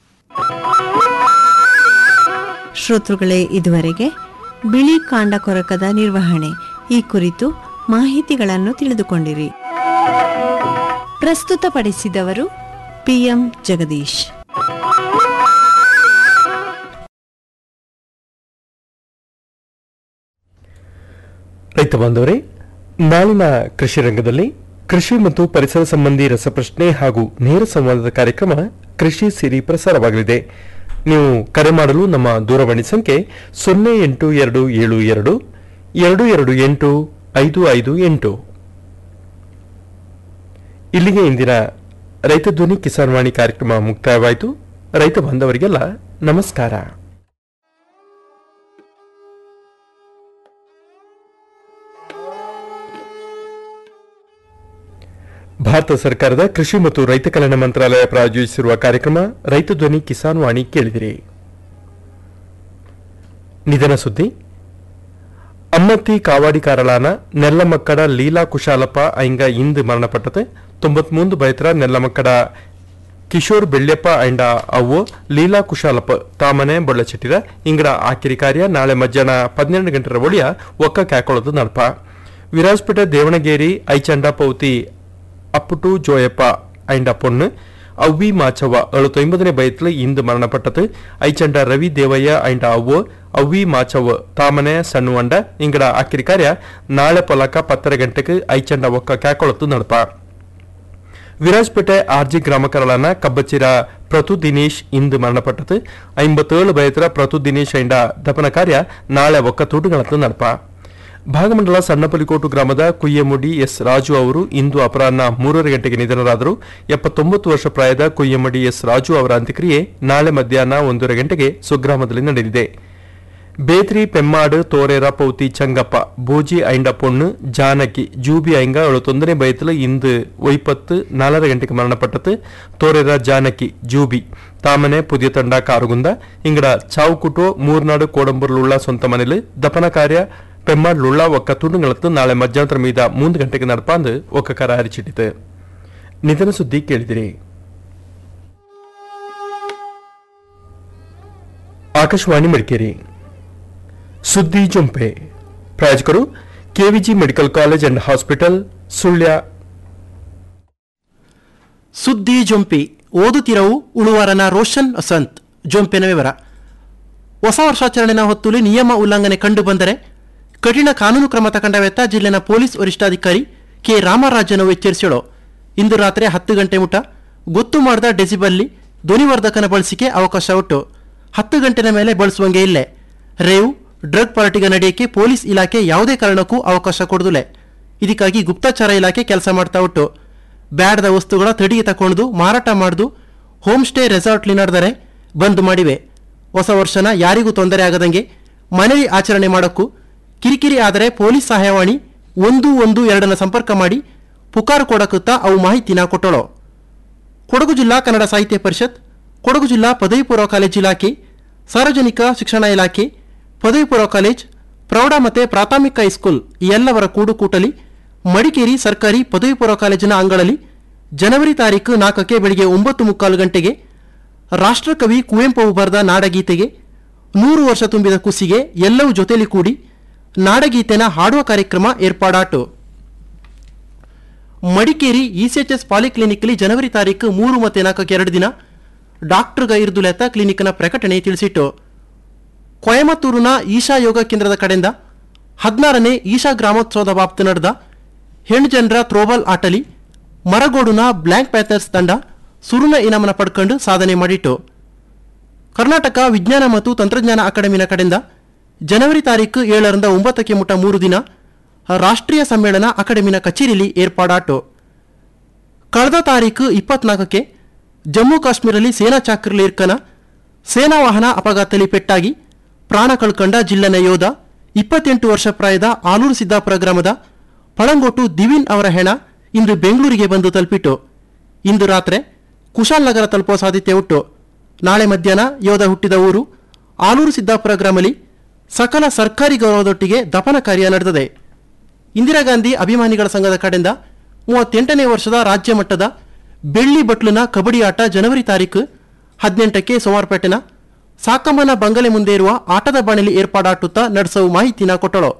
ಶ್ರೋತೃಗಳೇ ಇದುವರೆಗೆ ಬಿಳಿ ಕಾಂಡ ಕೊರಕದ ನಿರ್ವಹಣೆ ಈ ಕುರಿತು ಮಾಹಿತಿಗಳನ್ನು ತಿಳಿದುಕೊಂಡಿರಿ ಪ್ರಸ್ತುತಪಡಿಸಿದವರು ಪಿಎಂ ಜಗದೀಶ್ ರೈತ ಬಾಂಧವರೇ ನಾಳಿನ ಕೃಷಿ ರಂಗದಲ್ಲಿ ಕೃಷಿ ಮತ್ತು ಪರಿಸರ ಸಂಬಂಧಿ ರಸಪ್ರಶ್ನೆ ಹಾಗೂ ನೇರ ಸಂವಾದದ ಕಾರ್ಯಕ್ರಮ ಕೃಷಿ ಸಿರಿ ಪ್ರಸಾರವಾಗಲಿದೆ ನೀವು ಕರೆ ಮಾಡಲು ನಮ್ಮ ದೂರವಾಣಿ ಸಂಖ್ಯೆ ಸೊನ್ನೆ ಎಂಟು ಎರಡು ಏಳು ಎರಡು ಎರಡು ಎರಡು ಎಂಟು ಐದು ಐದು ಎಂಟು ಇಲ್ಲಿಗೆ ಇಂದಿನ ರೈತ ಧ್ವನಿ ಕಿಸಾನ್ ವಾಣಿ ಕಾರ್ಯಕ್ರಮ ಮುಕ್ತಾಯವಾಯಿತು ರೈತ ಬಾಂಧವರಿಗೆಲ್ಲ ನಮಸ್ಕಾರ ಭಾರತ ಸರ್ಕಾರದ ಕೃಷಿ ಮತ್ತು ರೈತ ಕಲ್ಯಾಣ ಮಂತ್ರಾಲಯ ಪ್ರಾಯೋಜಿಸಿರುವ ಕಾರ್ಯಕ್ರಮ ರೈತ ಧ್ವನಿ ಕಿಸಾನ್ ವಾಣಿ ಕೇಳಿದಿರಿ ನಿಧನ ಸುದ್ದಿ ಅಮ್ಮತ್ತಿ ಕಾವಾಡಿಕಾರಳಾನ ನೆಲ್ಲಮಕ್ಕಡ ಲೀಲಾ ಕುಶಾಲಪ್ಪ ಐಂಗ ಇಂದು ಮರಣಪಟ್ಟது ತೊಂಬತ್ಮೂಂದು ಬೈತರ ನೆಲ್ಲಮಕ್ಕಡ ಕಿಶೋರ್ ಬೆಳ್ಯಪ್ಪ ಅಂಡ ಅವು ಲೀಲಾ ಕುಶಾಲಪ್ಪ ತಾಮನೆ ಬೊಳ್ಳಚಿಟ್ಟಿರ ಇಂಗಡ ಆಕಿರಿ ಕಾರ್ಯ ನಾಳೆ ಮಧ್ಯಾಹ್ನ ಪನ್ನೆರಡು ಗಂಟರ ಒಳಿಯ ಒಕ್ಕ ಕ್ಯಾಕೊಳದು ನಡಪ ವಿರಾಜ್ಪೇಟೆ ದೇವಣಗೇರಿ ಐಚಂಡ ಪೌತಿ ಅಪ್ಪುಟು ಜೋಯಪ್ಪ ಐಂಡ ಪೊಣ್ಣು ಅವ್ವಿ ಮಾಚವ್ವ எழுபத்தொன்பதனை பயத்தில் இந்து மரணப்பட்டது ஐச்சண்ட ரவி தேவைய ஐண்ட அவ்வு ಅವ್ವಿ ಮಾಚವ್ವ ತಾಮನೆ ಸಣ್ಣುವಂಡ ಇಂಗಡ ಆಕಿರಿ ಕಾರ್ಯ ನಾಳೆ ಪೊಲಕ ಪತ್ತರ ಗಂಟೆಗೆ ಐಚಂಡ ಒಕ್ಕ ಕ್ಯಾಕೊಳತ್ತು ನಡಪ ವಿರಾಜ್ಪೇಟೆ ಆರ್ಜಿ ಗ್ರಾಮಕರಳನ ಕಬ್ಬಚಿರ ಪ್ರತು ದಿನೇಶ್ ಇಂದು ಮರಣಪಟ್ಟது ಐಂಬತ್ತೇಳು ಬಯತರ ಪ್ರತು ದಿನೇಶ್ ಐಂಡ ದಪನ ಕಾರ್ಯ ನಾಳೆ ಒಕ್ಕತೂಟುಗಳತ್ತ ನಡಪ ಭಾಗಮಂಡಲ ಸಣ್ಣಪಲಿಕೋಟು ಗ್ರಾಮದ ಕುಯ್ಯಮುಡಿ ಎಸ್ ರಾಜು ಅವರು ಇಂದು ಅಪರಾಹ್ನ ಮೂರರ ಗಂಟೆಗೆ ನಿಧನರಾದರು ಎಪ್ಪತ್ತೊಂಬತ್ತು ವರ್ಷ ಪ್ರಾಯದ ಕುಯ್ಯಮಡಿ ಎಸ್ ರಾಜು ಅವರ ಅಂತ್ಯಕ್ರಿಯೆ ನಾಳೆ ಮಧ್ಯಾಹ್ನ ಒಂದೂವರೆ ಗಂಟೆಗೆ ಸ್ವಗ್ರಾಮದಲ್ಲಿ ನಡೆಯಲಿದೆ ಬೇತ್ರಿ ಪೆಮ್ಮಾಡು ತೋರೇರ ಪೌತಿ ಚಂಗಪ್ಪ ಬೂಜಿ ಐಂಡ ಪೊಣ್ಣು ಜಾನಕಿ ಜೂಬಿ ಐಂಗ ಎಳುತ್ತೊಂದನೇ ಬಯத்தில் ಇಂದು ಒಯ್ಪತ್ತು ನಾಲ್ಕರ ಗಂಟೆಗೆ ಮರಣಪಟ್ಟது ತೋರೇರ ಜಾನಕಿ ಜೂಬಿ ತಾಮನೆ ಪುದಿಯ ತಂಡ ಕಾರುಗುಂದ ಇಂಗಡ ಚಾವುಕುಟೋ ಮೂರ್ನಾಡು ಕೋಡಂಬೂರ್ಲುಳ್ಳ ಸ್ವಂತ ಮನೇಲಿ ದಪನ ಕಾರ್ಯ ಪೆಮ್ಮಾಡ್ಲುಳ್ಳ ಒಕ್ಕ ತುಂಡುಗಳತ್ತು ನಾಳೆ ಮಧ್ಯಾಹ್ನದ ಮೀದ ಮೂರು ಗಂಟೆಗೆ ನಡಪಾಂದು ಒಕ್ಕ ಕರ ಹರಿಚಿಟ್ಟಿತು ನಿಧನ ಸುದ್ದಿ ಕೇಳಿದಿರಿ ಆಕಾಶವಾಣಿ ಮಡಿಕೇರಿ ಸುದ್ದಿ ಜೊಂಪೆ ಪ್ರಾಯೋಜಕರು K V G medical college and hospital Sullia ಸುದ್ದಿ ಜೊಂಪಿ ಓದುತ್ತಿರವು ಉಳುವಾರನ ರೋಷನ್ ವಸಂತ್ ಜೊಂಪಿನ ವಿವರ ಹೊಸ ವರ್ಷಾಚರಣೆನ ಹೊತ್ತುಲಿ ನಿಯಮ ಉಲ್ಲಂಘನೆ ಕಂಡು ಬಂದರೆ ಕಠಿಣ ಕಾನೂನು ಕ್ರಮ ತಗೊಂಡವೆತ್ತ ಜಿಲ್ಲೆನ ಪೊಲೀಸ್ ವರಿಷ್ಠಾಧಿಕಾರಿ ಕೆ ರಾಮರಾಜನು ಎಚ್ಚರಿಸಿಳು ಇಂದು ರಾತ್ರಿ ಹತ್ತು ಗಂಟೆ ಮುಟ ಗೊತ್ತು ಮಾಡಿದ ಡೆಸಿಬಲ್ಲಿ ಧ್ವನಿವರ್ಧಕನ ಬಳಸಿಕೆ ಅವಕಾಶ ಉಂಟು ಹತ್ತು ಗಂಟೆನ ಮೇಲೆ ಬಳಸುವಂಗೆ ಇಲ್ಲೇ ರೇವ್ ಡ್ರಗ್ ಪಾರ್ಟಿಗ ನಡೆಯಕ್ಕೆ ಪೊಲೀಸ್ ಇಲಾಖೆ ಯಾವುದೇ ಕಾರಣಕ್ಕೂ ಅವಕಾಶ ಕೊಡುದಿಲ್ಲ ಇದಕ್ಕಾಗಿ ಗುಪ್ತಚರ ಇಲಾಖೆ ಕೆಲಸ ಮಾಡ್ತಾ ಉಂಟು ಬ್ಯಾಡದ ವಸ್ತುಗಳ ತಡಿಗೆ ತಕೊಂಡು ಮಾರಾಟ ಮಾಡುದು ಹೋಮ್ ಸ್ಟೇ ರೆಸಾರ್ಟ್ಲಿ ನಡೆದರೆ ಬಂದ್ ಮಾಡಿವೆ ಹೊಸ ವರ್ಷನ ಯಾರಿಗೂ ತೊಂದರೆ ಆಗದಂಗೆ ಮನೆಯಲ್ಲಿ ಆಚರಣೆ ಮಾಡೋಕ್ಕೂ ಕಿರಿಕಿರಿ ಆದರೆ ಪೊಲೀಸ್ ಸಹಾಯವಾಣಿ ಒಂದು ಒಂದು ಎರಡನ್ನ ಸಂಪರ್ಕ ಮಾಡಿ ಪುಕಾರು ಕೊಡಕುತ್ತಾ ಅವು ಮಾಹಿತಿನ ಕೊಟ್ಟಳು ಕೊಡಗು ಜಿಲ್ಲಾ ಕನ್ನಡ ಸಾಹಿತ್ಯ ಪರಿಷತ್ ಕೊಡಗು ಜಿಲ್ಲಾ ಪದವಿ ಪೂರ್ವ ಕಾಲೇಜ್ ಇಲಾಖೆ ಸಾರ್ವಜನಿಕ ಶಿಕ್ಷಣ ಇಲಾಖೆ ಪದವಿ ಪೂರ್ವ ಕಾಲೇಜ್ ಪ್ರೌಢ ಮತ್ತು ಪ್ರಾಥಮಿಕ ಹೈಸ್ಕೂಲ್ ಈ ಎಲ್ಲವರ ಕೂಡುಕೂಟಲಿ ಮಡಿಕೇರಿ ಸರ್ಕಾರಿ ಪದವಿ ಪೂರ್ವ ಕಾಲೇಜಿನ ಅಂಗಳಲ್ಲಿ ಜನವರಿ ತಾರೀಕು ನಾಲ್ಕಕ್ಕೆ ಬೆಳಿಗ್ಗೆ ಒಂಬತ್ತು ಮುಕ್ಕಾಲು ಗಂಟೆಗೆ ರಾಷ್ಟ್ರಕವಿ ಕುವೆಂಪು ಬರೆದ ನಾಡಗೀತೆಗೆ ನೂರು ವರ್ಷ ತುಂಬಿದ ಕುಸಿಗೆ ಎಲ್ಲವೂ ಜೊತೆಲಿ ಕೂಡಿ ನಾಡಗೀತೆನ ಹಾಡುವ ಕಾರ್ಯಕ್ರಮ ಏರ್ಪಾಡಾಟು ಮಡಿಕೇರಿ ಇಸಿಎಚ್ಎಸ್ ಪಾಲಿಕ್ಲಿನಿಕ್ಲಿ ಜನವರಿ ತಾರೀಕು ಮೂರು ಮತ್ತು ನಾಲ್ಕಕ್ಕೆ ಎರಡು ದಿನ ಡಾಕ್ಟರ್ಗ ಇರ್ದುಲೆತ್ತ ಕ್ಲಿನಿಕ್ನ ಪ್ರಕಟಣೆ ತಿಳಿಸಿಟ್ಟು ಕೊಯಮತ್ತೂರಿನ ಈಶಾ ಯೋಗ ಕೇಂದ್ರದ ಕಡೆಯಿಂದ ಹದಿನಾರನೇ ಈಶಾ ಗ್ರಾಮೋತ್ಸವದ ಬಾಬ್ತು ನಡೆದ ಹೆಣ್ಣು ಜನರ ಥ್ರೋಬಾಲ್ ಆಟಲಿ ಮರಗೋಡುನ ಬ್ಲ್ಯಾಂಕ್ ಪ್ಯಾಥರ್ಸ್ ತಂಡ ಸುರುನ ಇನಾಮನ ಪಡ್ಕೊಂಡು ಸಾಧನೆ ಮಾಡಿಟ್ಟು ಕರ್ನಾಟಕ ವಿಜ್ಞಾನ ಮತ್ತು ತಂತ್ರಜ್ಞಾನ ಅಕಾಡೆಮಿನ ಕಡೆಯಿಂದ ಜನವರಿ ತಾರೀಕು ಏಳರಿಂದ ಒಂಬತ್ತಕ್ಕೆ ಮುಟ ಮೂರು ದಿನ ರಾಷ್ಟ್ರೀಯ ಸಮ್ಮೇಳನ ಅಕಾಡೆಮಿನ ಕಚೇರಿಯಲ್ಲಿ ಏರ್ಪಾಡಾಟು ಕಳೆದ ತಾರೀಕು ಇಪ್ಪತ್ನಾಲ್ಕಕ್ಕೆ ಜಮ್ಮು ಕಾಶ್ಮೀರಲ್ಲಿ ಸೇನಾ ಚಾಕ್ರಲ್ಲಿ ಇರ್ಕನ ಸೇನಾ ವಾಹನ ಅಪಘಾತದಲ್ಲಿ ಪೆಟ್ಟಾಗಿ ಪ್ರಾಣ ಕಳ್ಕೊಂಡ ಜಿಲ್ಲೆನ ಯೋಧ ಇಪ್ಪತ್ತೆಂಟು ವರ್ಷ ಪ್ರಾಯದ ಆಲೂರು ಸಿದ್ದಾಪುರ ಗ್ರಾಮದ ಪಳಂಗೋಟು ದಿವಿನ್ ಅವರ ಹೆಣ ಇಂದು ಬೆಂಗಳೂರಿಗೆ ಬಂದು ತಲುಪಿತು ಇಂದು ರಾತ್ರಿ ಕುಶಾಲನಗರ ತಲುಪುವ ಸಾಧ್ಯತೆ ಉಂಟು ನಾಳೆ ಮಧ್ಯಾಹ್ನ ಯೋಧ ಹುಟ್ಟಿದ ಊರು ಆಲೂರು ಸಿದ್ದಾಪುರ ಗ್ರಾಮದಲ್ಲಿ ಸಕಲ ಸರ್ಕಾರಿ ಗೌರವದೊಟ್ಟಿಗೆ ದಫನ ಕಾರ್ಯ ನಡೆದಿದೆ ಇಂದಿರಾ ಗಾಂಧಿ ಅಭಿಮಾನಿಗಳ ಸಂಘದ ಕಡೆಯಿಂದ ಮೂವತ್ತೆಂಟನೇ ವರ್ಷದ ರಾಜ್ಯ ಮಟ್ಟದ ಬೆಳ್ಳಿ ಬಟ್ಲುನ ಕಬಡ್ಡಿ ಆಟ ಜನವರಿ ತಾರೀಕು ಹದಿನೆಂಟಕ್ಕೆ ಸೋಮವಾರಪೇಟೆನ ಸಾಕಮ್ಮನ ಬಂಗಲೆ ಮುಂದೆ ಇರುವ ಆಟದ ಬಾಣಲಿ ಏರ್ಪಾಡಾಟುತ್ತಾ ನಡೆಸುವ ಮಾಹಿತಿನ ಕೊಟ್ಟಳು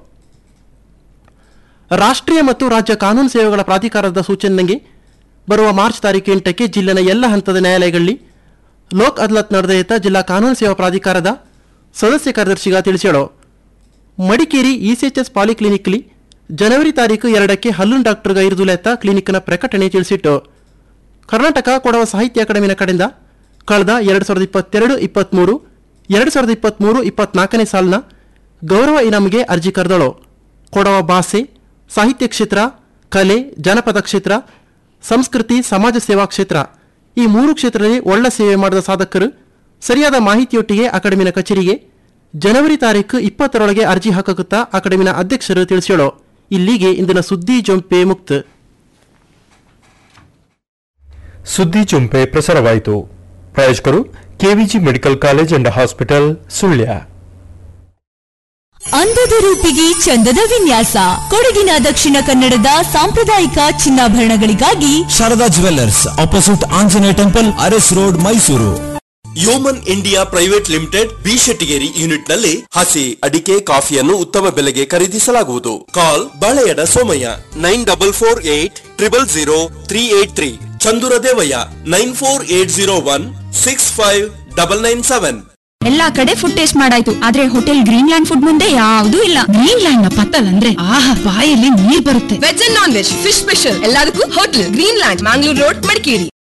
ರಾಷ್ಟ್ರೀಯ ಮತ್ತು ರಾಜ್ಯ ಕಾನೂನು ಸೇವೆಗಳ ಪ್ರಾಧಿಕಾರದ ಸೂಚನೆಗೆ ಬರುವ ಮಾರ್ಚ್ ತಾರೀಕು ಎಂಟಕ್ಕೆ ಜಿಲ್ಲೆನ ಎಲ್ಲ ಹಂತದ ನ್ಯಾಯಾಲಯಗಳಲ್ಲಿ ಲೋಕ್ ಅದಾಲತ್ ನಡೆದ ಜಿಲ್ಲಾ ಕಾನೂನು ಸೇವಾ ಪ್ರಾಧಿಕಾರದ ಸದಸ್ಯ ಕಾರ್ಯದರ್ಶಿಗ ತಿಳಿಸ್ಯಾಳು ಮಡಿಕೇರಿ ಇಸಿಎಚ್ಎಸ್ ಪಾಲಿಕ್ಲಿನಿಕ್ಲಿ ಜನವರಿ ತಾರೀಕು ಎರಡಕ್ಕೆ ಹಲ್ಲುನ್ ಡಾಕ್ಟರ್ಗ ಇರುದುಲೆತ್ತ ಕ್ಲಿನಿಕ್ನ ಪ್ರಕಟಣೆ ತಿಳಿಸಿಟ್ಟು ಕರ್ನಾಟಕ ಕೊಡವ ಸಾಹಿತ್ಯ ಅಕಾಡೆಮಿನ ಕಡೆಯಿಂದ ಕಳೆದ ಎರಡು ಸಾವಿರದ ಇಪ್ಪತ್ತೆರಡು ಇಪ್ಪತ್ತ್ಮೂರು ಎರಡು ಸಾವಿರದ ಇಪ್ಪತ್ತ್ಮೂರು ಇಪ್ಪತ್ನಾಲ್ಕನೇ ಸಾಲಿನ ಗೌರವ ಇನಾಮ್ಗೆ ಅರ್ಜಿ ಕರೆದಳು ಕೊಡವ ಭಾಷೆ ಸಾಹಿತ್ಯ ಕ್ಷೇತ್ರ ಕಲೆ ಜನಪದ ಕ್ಷೇತ್ರ ಸಂಸ್ಕೃತಿ ಸಮಾಜ ಸೇವಾ ಕ್ಷೇತ್ರ ಈ ಮೂರು ಕ್ಷೇತ್ರದಲ್ಲಿ ಒಳ್ಳೆ ಸೇವೆ ಮಾಡಿದ ಸಾಧಕರು ಸರಿಯಾದ ಮಾಹಿತಿಯೊಟ್ಟಿಗೆ ಅಕಾಡೆಮಿನ ಕಚೇರಿಗೆ ಜನವರಿ ತಾರೀಕು ಇಪ್ಪತ್ತರೊಳಗೆ ಅರ್ಜಿ ಹಾಕುತ್ತಾ ಅಕಾಡೆಮಿನ ಅಧ್ಯಕ್ಷರು ತಿಳಿಸ್ಯಾಳು ಇಲ್ಲಿಗೆ ಇಂದಿನ ಸುದ್ದಿ ಜೊಂಪೆ ಮುಕ್ತ ಸುದ್ದಿ ಚುಂಪೆ ಪ್ರಸಾರವಾಯಿತು ಪ್ರಾಯೋಜಕರು K V G medical college and hospital Sullia ಅಂದದ ರೂಪಿಗೆ ಚಂದದ ವಿನ್ಯಾಸ ಕೊಡಗಿನ ದಕ್ಷಿಣ ಕನ್ನಡದ ಸಾಂಪ್ರದಾಯಿಕ ಚಿನ್ನಾಭರಣಗಳಿಗಾಗಿ Sharada jewellers opposite Anjaneya temple Aras road Mysuru Yeoman India private limited B Shettigeri unit ನಲ್ಲಿ ಹಸಿ ಅಡಿಕೆ ಕಾಫಿಯನ್ನು ಉತ್ತಮ ಬೆಲೆಗೆ ಖರೀದಿಸಲಾಗುವುದು call Baleyada Somaiah nine double four eight triple zero three eight three Chandura Devaiah nine four eight zero one six five double nine seven ಎಲ್ಲಾ ಕಡೆ ಫುಡ್ ಟೇಸ್ಟ್ ಮಾಡಾಯ್ತು ಆದ್ರೆ ಹೋಟೆಲ್ ಗ್ರೀನ್ ಲ್ಯಾಂಡ್ ಫುಡ್ ಮುಂದೆ ಯಾವ್ದೂ ಇಲ್ಲ ಗ್ರೀನ್ ಲ್ಯಾಂಡ್ ನ ಪತ್ತಲ್ ಅಂದ್ರೆ ಆಹಾ ಬಾಯಲ್ಲಿ ನೀರ್ ಬರುತ್ತೆ veg and non veg fish special ಎಲ್ಲದಕ್ಕೂ hotel green land Mangalore road Madikeri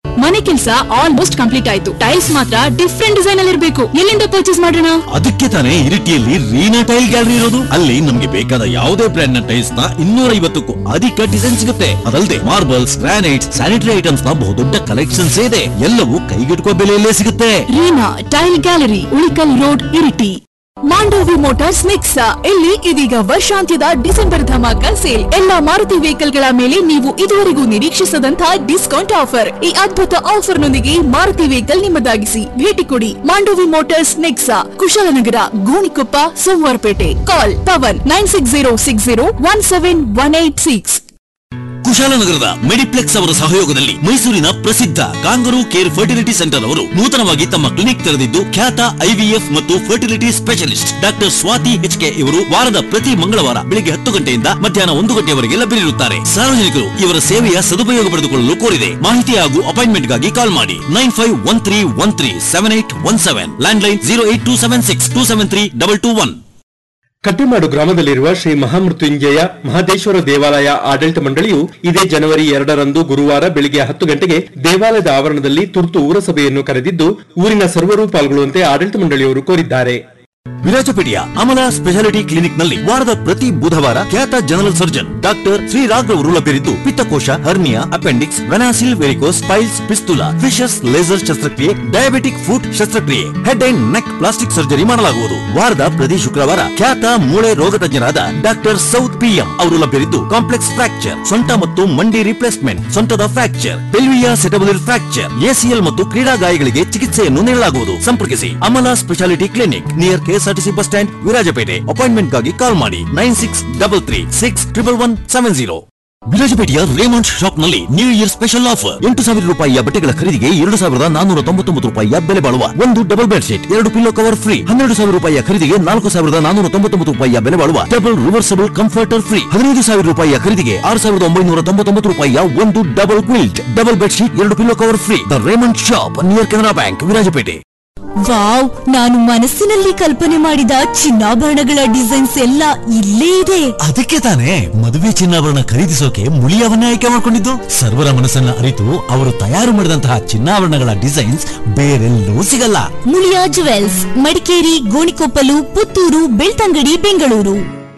ಮನೆ ಕೆಲಸ ಆಲ್ಮೋಸ್ಟ್ ಕಂಪ್ಲೀಟ್ ಆಯ್ತು ಟೈಲ್ಸ್ ಮಾತ್ರ ಡಿಫ್ರೆಂಟ್ ಡಿಸೈನ್ ಅಲ್ಲಿ ಇರಬೇಕು ಎಲ್ಲಿಂದ ಪರ್ಚೇಸ್ ಮಾಡೋಣ ಅದಕ್ಕೆ ತಾನೇ ಇರಿಟಿಯಲ್ಲಿ ರೀನಾ ಟೈಲ್ ಗ್ಯಾಲರಿ ಇರೋದು ಅಲ್ಲಿ ನಮ್ಗೆ ಬೇಕಾದ ಯಾವುದೇ ಬ್ರ್ಯಾಂಡ್ ನ ಟೈಲ್ಸ್ ನ ಇನ್ನೂರ ಐವತ್ತಕ್ಕೂ ಅಧಿಕ ಡಿಸೈನ್ ಸಿಗುತ್ತೆ ಅದಲ್ಲದೆ ಮಾರ್ಬಲ್ಸ್ ಗ್ರಾನೈಟ್ಸ್ ಸ್ಯಾನಿಟರಿ ಐಟಮ್ಸ್ ನ ಬಹುದೊಡ್ಡ ಕಲೆಕ್ಷನ್ಸ್ ಇದೆ ಎಲ್ಲವೂ ಕೈಗೆಟುಕುವ ಬೆಲೆಯಲ್ಲೇ ಸಿಗುತ್ತೆ Reena tile gallery Ulikal road Iritty Mandovi motors Nexa ಇಲ್ಲಿ ಇದೀಗ ವರ್ಷಾಂತ್ಯದ ಡಿಸೆಂಬರ್ ಧಮಾಕ ಸೇಲ್ ಎಲ್ಲಾ ಮಾರುತಿ ವೆಹಿಕಲ್ ಗಳ ಮೇಲೆ ನೀವು ಇದುವರೆಗೂ ನಿರೀಕ್ಷಿಸದಂತಹ ಡಿಸ್ಕೌಂಟ್ ಆಫರ್ ಈ ಅದ್ಭುತ ಆಫರ್ ನೊಂದಿಗೆ ಮಾರುತಿ ವೆಹಿಕಲ್ ನಿಮ್ಮದಾಗಿಸಿ ಭೇಟಿ ಕೊಡಿ Mandovi motors Nexa Kushalanagara Gonikoppa Somwarpet call Pavan nine six zero six zero one seven one eight six ಕುಶಾಲನಗರದ ಮೆಡಿಪ್ಲೆಕ್ಸ್ ಅವರ ಸಹಯೋಗದಲ್ಲಿ ಮೈಸೂರಿನ ಪ್ರಸಿದ್ಧ ಕಾಂಗರೂ ಕೇರ್ ಫರ್ಟಿಲಿಟಿ ಸೆಂಟರ್ ಅವರು ನೂತನವಾಗಿ ತಮ್ಮ ಕ್ಲಿನಿಕ್ ತೆರೆದಿದ್ದು ಖ್ಯಾತ ಐವಿಎಫ್ ಮತ್ತು fertility specialist doctor Swathi H K ಇವರು ವಾರದ ಪ್ರತಿ ಮಂಗಳವಾರ ಬೆಳಿಗ್ಗೆ ಹತ್ತು ಗಂಟೆಯಿಂದ ಮಧ್ಯಾಹ್ನ ಒಂದು ಗಂಟೆಯವರೆಗೆ ಲಭ್ಯರಿರುತ್ತಾರೆ ಸಾರ್ವಜನಿಕರು ಇವರ ಸೇವೆಯ ಸದುಪಯೋಗ ಪಡೆದುಕೊಳ್ಳಲು ಕೋರಿದೆ ಮಾಹಿತಿ ಹಾಗೂ ಅಪಾಯಿಂಟ್ಮೆಂಟ್ಗಾಗಿ ಕಾಲ್ ಮಾಡಿ nine five one three one three seven eight one seven landline zero eight two seven six two seven three double two one ಕಟ್ಟಿಮಾಡು ಗ್ರಾಮದಲ್ಲಿರುವ ಶ್ರೀ ಮಹಾಮೃತ್ಯುಂಜಯ ಮಹದೇಶ್ವರ ದೇವಾಲಯ ಆಡಳಿತ ಮಂಡಳಿಯು ಇದೇ ಜನವರಿ ಎರಡರಂದು ಗುರುವಾರ ಬೆಳಿಗ್ಗೆ ಹತ್ತು ಗಂಟೆಗೆ ದೇವಾಲಯದ ಆವರಣದಲ್ಲಿ ತುರ್ತು ಊರಸಭೆಯನ್ನು ಕರೆದಿದ್ದು ಊರಿನ ಸರ್ವರೂ ಪಾಲ್ಗೊಳ್ಳುವಂತೆ ಆಡಳಿತ ಮಂಡಳಿಯವರು ಕೋರಿದ್ದಾರೆ ವಿರಾಜಪೇಟೆಯ ಅಮಲ ಸ್ಪೆಷಾಲಿಟಿ ಕ್ಲಿನಿಕ್ ನಲ್ಲಿ ವಾರದ ಪ್ರತಿ ಬುಧವಾರ ಖ್ಯಾತ ಜನರಲ್ ಸರ್ಜನ್ ಡಾಕ್ಟರ್ ಶ್ರೀರಾಗ್ ರವರು ಲಭ್ಯರಿದ್ದು ಪಿತ್ತಕೋಶ ಹರ್ನಿಯಾ ಅಪೆಂಡಿಕ್ಸ್ ವೆನಾಸಿಲ್ varicose piles fistula fissures laser ಶಸ್ತ್ರಕ್ರಿಯೆ ಡಯಾಬಿಟಿಕ್ ಫುಟ್ ಶಸ್ತ್ರಕ್ರಿಯೆ head and neck plastic surgery ಮಾಡಲಾಗುವುದು ವಾರದ ಪ್ರತಿ ಶುಕ್ರವಾರ ಖ್ಯಾತ ಮೂಳೆ ರೋಗ ತಜ್ಞರಾದ ಡಾಕ್ಟರ್ ಸೌತ್ ಪಿಎಂ ಅವರು ಲಭ್ಯರಿದ್ದು ಕಾಂಪ್ಲೆಕ್ಸ್ ಫ್ರಾಕ್ಚರ್ ಸೊಂಟ ಮತ್ತು ಮಂಡಿ ರಿಪ್ಲೇಸ್ಮೆಂಟ್ ಸೊಂಟದ fracture pelviacetabular fracture ACL ಮತ್ತು ಕ್ರೀಡಾ ಗಾಯಗಳಿಗೆ ಚಿಕಿತ್ಸೆಯನ್ನು ನೀಡಲಾಗುವುದು ಸಂಪರ್ಕಿಸಿ Amala specialty clinic near KSRTC bus stand Virajpet appointment ಗಾಗಿ ಕಾಲ್ ಮಾಡಿ nine six double three six triple one seven zero ವಿರಾಜಪೇಟೆಯ ರೇಮಂಡ್ ಶಾಪ್ ನಲ್ಲಿ ನ್ಯೂ ಇಯರ್ ಸ್ಪೆಷಲ್ ಆಫರ್ ಎಂಟು ಸಾವಿರ ರೂಪಾಯಿಯ ಬಟ್ಟೆಗಳ ಖರೀದಿಗೆ ಎರಡು ಸಾವಿರದ ನಾನೂರ ತೊಂಬತ್ತೊಂಬತ್ತು ರೂಪಾಯಿಯ ಬೆಲೆ ಬಾಳುವ ಒಂದು ಡಬಲ್ ಬೆಡ್ ಶೀಟ್ ಎರಡು ಪಿಲ್ಲೋ ಕವರ್ ಫ್ರೀ ಹನ್ನೆರಡು ಸಾವಿರ ರೂಪಾಯಿಯ ಖರೀದಿಗೆ ನಾಲ್ಕು ಸಾವಿರದ ನಾನೂರ ತೊಂಬತ್ತೊಂಬತ್ತು ರೂಪಾಯಿಯ ಬೆಲೆ ಬಾಳುವ ಡಬಲ್ ರಿವರ್ಸಬಲ್ ಕಂಫರ್ಟರ್ ಫ್ರೀ ಹದಿನೈದು ಸಾವಿರ ರೂಪಾಯಿಯ ಖರೀದಿಗೆ ಆರು ಸಾವಿರದ ಒಂಬೈನೂರ ತೊಂಬತ್ತೊಂಬತ್ತು ರೂಪಾಯಿಯ ಒಂದು double quilt double bed sheet ಎರಡು pillow cover free the Raymond shop near Canara bank Virajpet wow ನಾನು ಮನಸ್ಸಿನಲ್ಲಿ ಕಲ್ಪನೆ ಮಾಡಿದ ಚಿನ್ನಾಭರಣಗಳ ಡಿಸೈನ್ಸ್ ಎಲ್ಲ ಇಲ್ಲೇ ಇದೆ ಅದಕ್ಕೆ ತಾನೇ ಮದುವೆ ಚಿನ್ನಾಭರಣ ಖರೀದಿಸೋಕೆ ಮುಳಿಯವನ್ನೇ ಆಯ್ಕೆ ಮಾಡಿಕೊಂಡಿದ್ದು ಸರ್ವರ ಮನಸ್ಸನ್ನ ಅರಿತು ಅವರು ತಯಾರು ಮಾಡಿದಂತಹ ಚಿನ್ನಾಭರಣಗಳ ಡಿಸೈನ್ಸ್ ಬೇರೆಲ್ಲೂ ಸಿಗಲ್ಲ ಮುಳಿಯಾ ಜುವೆಲ್ಸ್ ಮಡಿಕೇರಿ ಗೋಣಿಕೊಪ್ಪಲು ಪುತ್ತೂರು ಬೆಳ್ತಂಗಡಿ ಬೆಂಗಳೂರು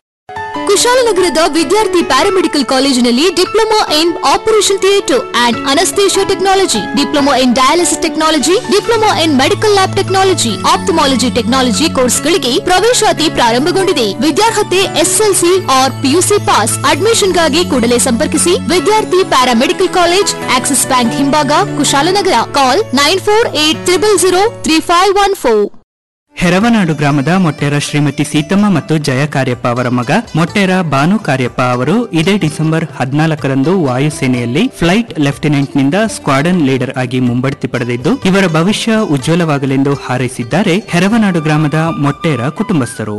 ಕುಶಾಲನಗರದ ವಿದ್ಯಾರ್ಥಿ ಪ್ಯಾರಾಮೆಡಿಕಲ್ ಕಾಲೇಜಿನಲ್ಲಿ diploma in operation theatre and anaesthesia technology diploma in dialysis technology diploma in medical lab technology ophthalmology technology ಕೋರ್ಸ್ಗಳಿಗೆ ಪ್ರವೇಶಾತಿ ಪ್ರಾರಂಭಗೊಂಡಿದೆ ವಿದ್ಯಾರ್ಹತೆ ಎಸ್ಎಲ್ಸಿ ಆರ್ ಪಿಯುಸಿ ಪಾಸ್ ಅಡ್ಮಿಷನ್ಗಾಗಿ ಕೂಡಲೇ ಸಂಪರ್ಕಿಸಿ Vidyarthi paramedical college Axis bank ಹಿಂಭಾಗ Kushalanagara call nine four eight triple zero three five one four Heravanadu ಗ್ರಾಮದ ಮೊಟ್ಟೆರ ಶ್ರೀಮತಿ ಸೀತಮ್ಮ ಮತ್ತು ಜಯ ಕಾರ್ಯಪ್ಪ ಅವರ ಮಗ ಮೊಟ್ಟೆರ ಭಾನು ಕಾರ್ಯಪ್ಪ ಅವರು ಇದೇ ಡಿಸೆಂಬರ್ ಹದಿನಾಲ್ಕರಂದು ವಾಯುಸೇನೆಯಲ್ಲಿ ಫ್ಲೈಟ್ ಲೆಫ್ಟಿನೆಂಟ್ನಿಂದ ಸ್ಕ್ವಾಡನ್ ಲೀಡರ್ ಆಗಿ ಮುಂಬಡ್ತಿ ಪಡೆದಿದ್ದು ಇವರ ಭವಿಷ್ಯ ಉಜ್ವಲವಾಗಲೆಂದು ಹಾರೈಸಿದ್ದಾರೆ ಹೆರವನಾಡು ಗ್ರಾಮದ ಮೊಟ್ಟೆರ ಕುಟುಂಬಸ್ಥರು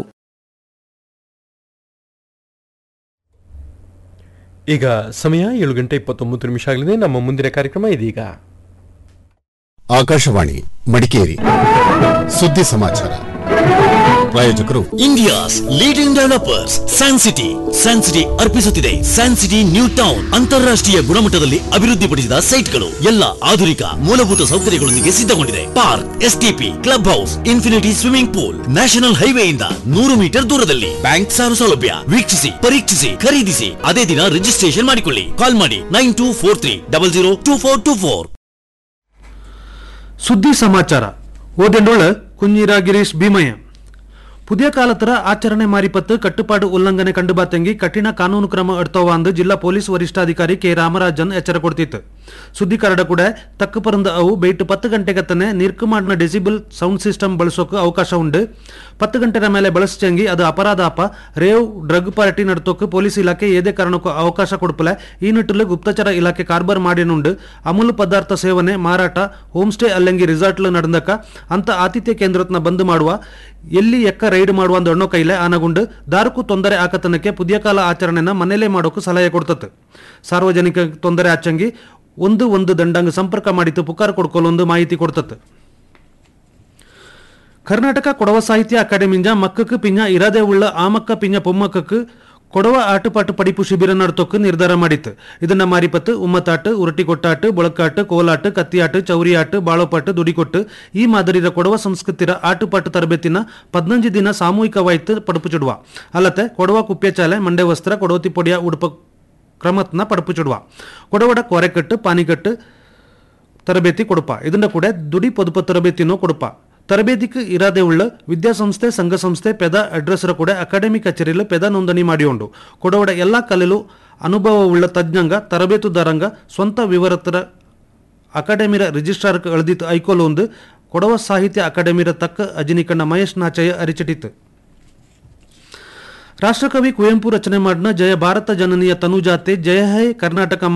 ಈಗ ಸಮಯ ಏಳು ಗಂಟೆ ಇಪ್ಪತ್ತೊಂಬತ್ತು ನಿಮಿಷ ಆಗಲಿದೆ ನಮ್ಮ ಮುಂದಿನ ಕಾರ್ಯಕ್ರಮ ಇದೀಗ ಆಕಾಶವಾಣಿ ಮಡಿಕೇರಿ ಸುದ್ದಿ ಸಮಾಚಾರ ಪ್ರಾಯೋಜಕರು India's leading developers Suncity Suncity ಅರ್ಪಿಸುತ್ತಿದೆ ಸ್ಯಾನ್ಸಿಟಿ ನ್ಯೂ ಟೌನ್ ಅಂತಾರಾಷ್ಟ್ರೀಯ ಗುಣಮಟ್ಟದಲ್ಲಿ ಅಭಿವೃದ್ಧಿಪಡಿಸಿದ ಸೈಟ್ಗಳು ಎಲ್ಲ ಆಧುನಿಕ ಮೂಲಭೂತ ಸೌಕರ್ಯಗಳೊಂದಿಗೆ ಸಿದ್ಧಗೊಂಡಿದೆ park STP club house infinity swimming pool national ಹೈವೇಯಿಂದ ನೂರು ಮೀಟರ್ ದೂರದಲ್ಲಿ ಬ್ಯಾಂಕ್ ಸಾಲ ಸೌಲಭ್ಯ ವೀಕ್ಷಿಸಿ ಪರೀಕ್ಷಿಸಿ ಖರೀದಿಸಿ ಅದೇ ದಿನ ರಿಜಿಸ್ಟ್ರೇಷನ್ ಮಾಡಿಕೊಳ್ಳಿ ಕಾಲ್ ಮಾಡಿ nine two four three double zero two four two four ಸುದ್ದಿ ಸಮಾಚಾರ ஓதெண்டுள்ள குஞ்சிரா கிரீஷ் பீமய புதிய காலத்துல ஆச்சರಣೆ ಮಾರಿಪತ್ತು ಕಟ್ಟುಪಾಡು ಉಲ್ಲಂಘನೆ ಕಂಡು ಬಾತಂಗಿ ಕಠಿಣ ಕಾನೂನು ಕ್ರಮ ಎಡ್ತೋವ ಅಂದು ಜಿಲ್ಲಾ ಪೊಲೀಸ್ ವರಿಷ್ಠಾಧಿಕಾರಿ ಕೆ ರಾಮರಾಜನ್ ಎಚ್ಚರ ಕೊಡ್ತಿತ್ತು ಸುದ್ದಿ ಕರಡ ಕೂಡ ತಕ್ಕ ಪರಂದ ಅವು ಬೈಟ್ ಪತ್ತು ಗಂಟೆಗತ್ತನೆ ನಿರ್ಕುಮಾಡ್ನ ಡೆಸಿಬಲ್ ಸೌಂಡ್ ಸಿಸ್ಟಮ್ ಬಳಸೋಕೆ ಅವಕಾಶ ಉಂಡು ಪತ್ತು ಗಂಟೆರ ಮೇಲೆ ಬಳಸ್ಚಂಗಿ ಅದು ಅಪರಾಧ ಅಪ ರೇವ್ ಡ್ರಗ್ ಪಾರ್ಟಿ ನಡ್ತೋಕೆ ಪೊಲೀಸ್ ಇಲಾಖೆ ಏದೇ ಕಾರಣಕ್ಕೂ ಅವಕಾಶ ಕೊಡ್ಪಲೆ ಈ ನಿಟ್ಟಿನಲ್ಲಿ ಗುಪ್ತಚರ ಇಲಾಖೆ ಕಾರ್ಬಾರ್ ಮಾಡಿನುಂಡು ಅಮೂಲ್ ಪದಾರ್ಥ ಸೇವನೆ ಮಾರಾಟ ಹೋಮ್ ಸ್ಟೇ ಅಲ್ಲಂಗಿ ರಿಸಾರ್ಟ್ಲು ನಡೆದಕ ಅಂತ ಆತಿಥ್ಯ ಕೇಂದ್ರತ್ನ ಬಂದ್ ಮಾಡುವ ಎಲ್ಲಿ ಎಕ್ಕ ರೈಡ್ ಮಾಡುವ ಅಂದ ಅಣ್ಣೋ ಕೈಲೆ ಆನಗುಂಡು ದಾರಕ್ಕೂ ತೊಂದರೆ ಆಕತನಕ್ಕೆ ಪುದಿಯ ಕಾಲ ಆಚರಣೆನ ಮನೇಲೆ ಮಾಡೋಕು ಸಲಹೆ ಕೊಡ್ತತೆ ಸಾರ್ವಜನಿಕ ತೊಂದರೆ ಆಚಂಗಿ ಒಂದು ಒಂದು ದಂಡಂಗ ಸಂಪರ್ಕ ಮಾಡಿತ್ತು ಪುಕಾರ್ ಕೊಡ್ಕೊಲೊಂದು ಮಾಹಿತಿ ಕೊಡ್ತತೆ ಕರ್ನಾಟಕ ಕೊಡವ ಸಾಹಿತ್ಯ ಅಕಾಡೆಮಿಂಜ ಮಕ್ಕಕ್ಕೆ ಪಿಂಜ ಇರದೆ ಉಳ್ಳ ಆಮಕ್ಕ ಪಿಂಜ ಪೊಮ್ಮಕ್ಕಕ್ಕೆ ಕೊಡವ ಆಟಪಾಟು ಪಡಿಪು ಶಿಬಿರ ನಡ್ತೋಕ್ ನಿರ್ಧಾರ ಮಾಡಿತ್ತು ಇದನ್ನ ಮಾರಿಪತ್ತು ಉಮ್ಮತ್ತಾಟ ಉರಟಿ ಕೊಟ್ಟಾಟ ಬೊಳಕಾಟ ಕೋಲಾಟ ಕತ್ತಿಯಾಟ ಚೌರಿಯಾಟ ಬಾಳೋಪಾಟ ದುಡಿಕೊಟ್ಟು ಈ ಮಾದರಿಯ ಕೊಡವ ಸಂಸ್ಕೃತಿರ ಆಟಪಾಟು ತರಬೇತಿನ ಪದ್ನಂಜು ದಿನ ಸಾಮೂಹಿಕವಾಯ್ತು ಪಡುಪು ಚುಡುವ ಅಲ್ಲದೆ ಕೊಡವ ಕುಪ್ಯಚಾಲೆ ಮಂಡೆ ವಸ್ತ್ರ ಕೊಡವತಿ ಪೊಡಿಯ ಉಡುಪ ಕ್ರಮತ್ನ ಪಡುಪು ಚುಡುವ ಕೊಡವಡ ಕೊರೆಕಟ್ಟು ಪಾನಿಕಟ್ಟು ತರಬೇತಿ ಕೊಡುಪ ಇದನ್ನ ಕೂಡ ದುಡಿ ಪೊದುಪ ತರಬೇತಿನೂ ಕೊಡುಪ ತರಬೇತಿಗೆ ಇರಾದೆ ಉಳ್ಳ ವಿದ್ಯಾಸಂಸ್ಥೆ ಸಂಘ ಸಂಸ್ಥೆ ಪೆದ ಅಡ್ರೆಸ್ರ ಕೂಡ ಅಕಾಡೆಮಿ ಕಚೇರಿಯಲ್ಲಿ ಪೆದ ನೋಂದಣಿ ಮಾಡಿಕೊಂಡು ಕೊಡವಡ ಎಲ್ಲ ಕಲೆಲು ಅನುಭವವುಳ್ಳ ತಜ್ಞಂಗ ತರಬೇತುದಾರಂಗ ಸ್ವಂತ ವಿವರತರ ಅಕಾಡೆಮಿರ ರಿಜಿಸ್ಟ್ರಾರ್ಗೆ ಎಳ್ದಿತ್ತು ಐಕೋಲು ಒಂದು ಕೊಡವ ಸಾಹಿತ್ಯ ಅಕಾಡೆಮಿರ ತಕ್ಕ ಅಜಿನಿಕಣ್ಣ ಮಹೇಶ್ ನಾಚಯ್ಯ ಅರಿಚಿಟಿತ್ತು ರಾಷ್ಟ್ರಕವಿ ಕುವೆಂಪು ರಚನೆ ಮಾಡಿದ ಜಯ ಭಾರತ ಜನನಿಯ ತನುಜಾತೆ ಜಯ ಹೇ ಕರ್ನಾಟಕ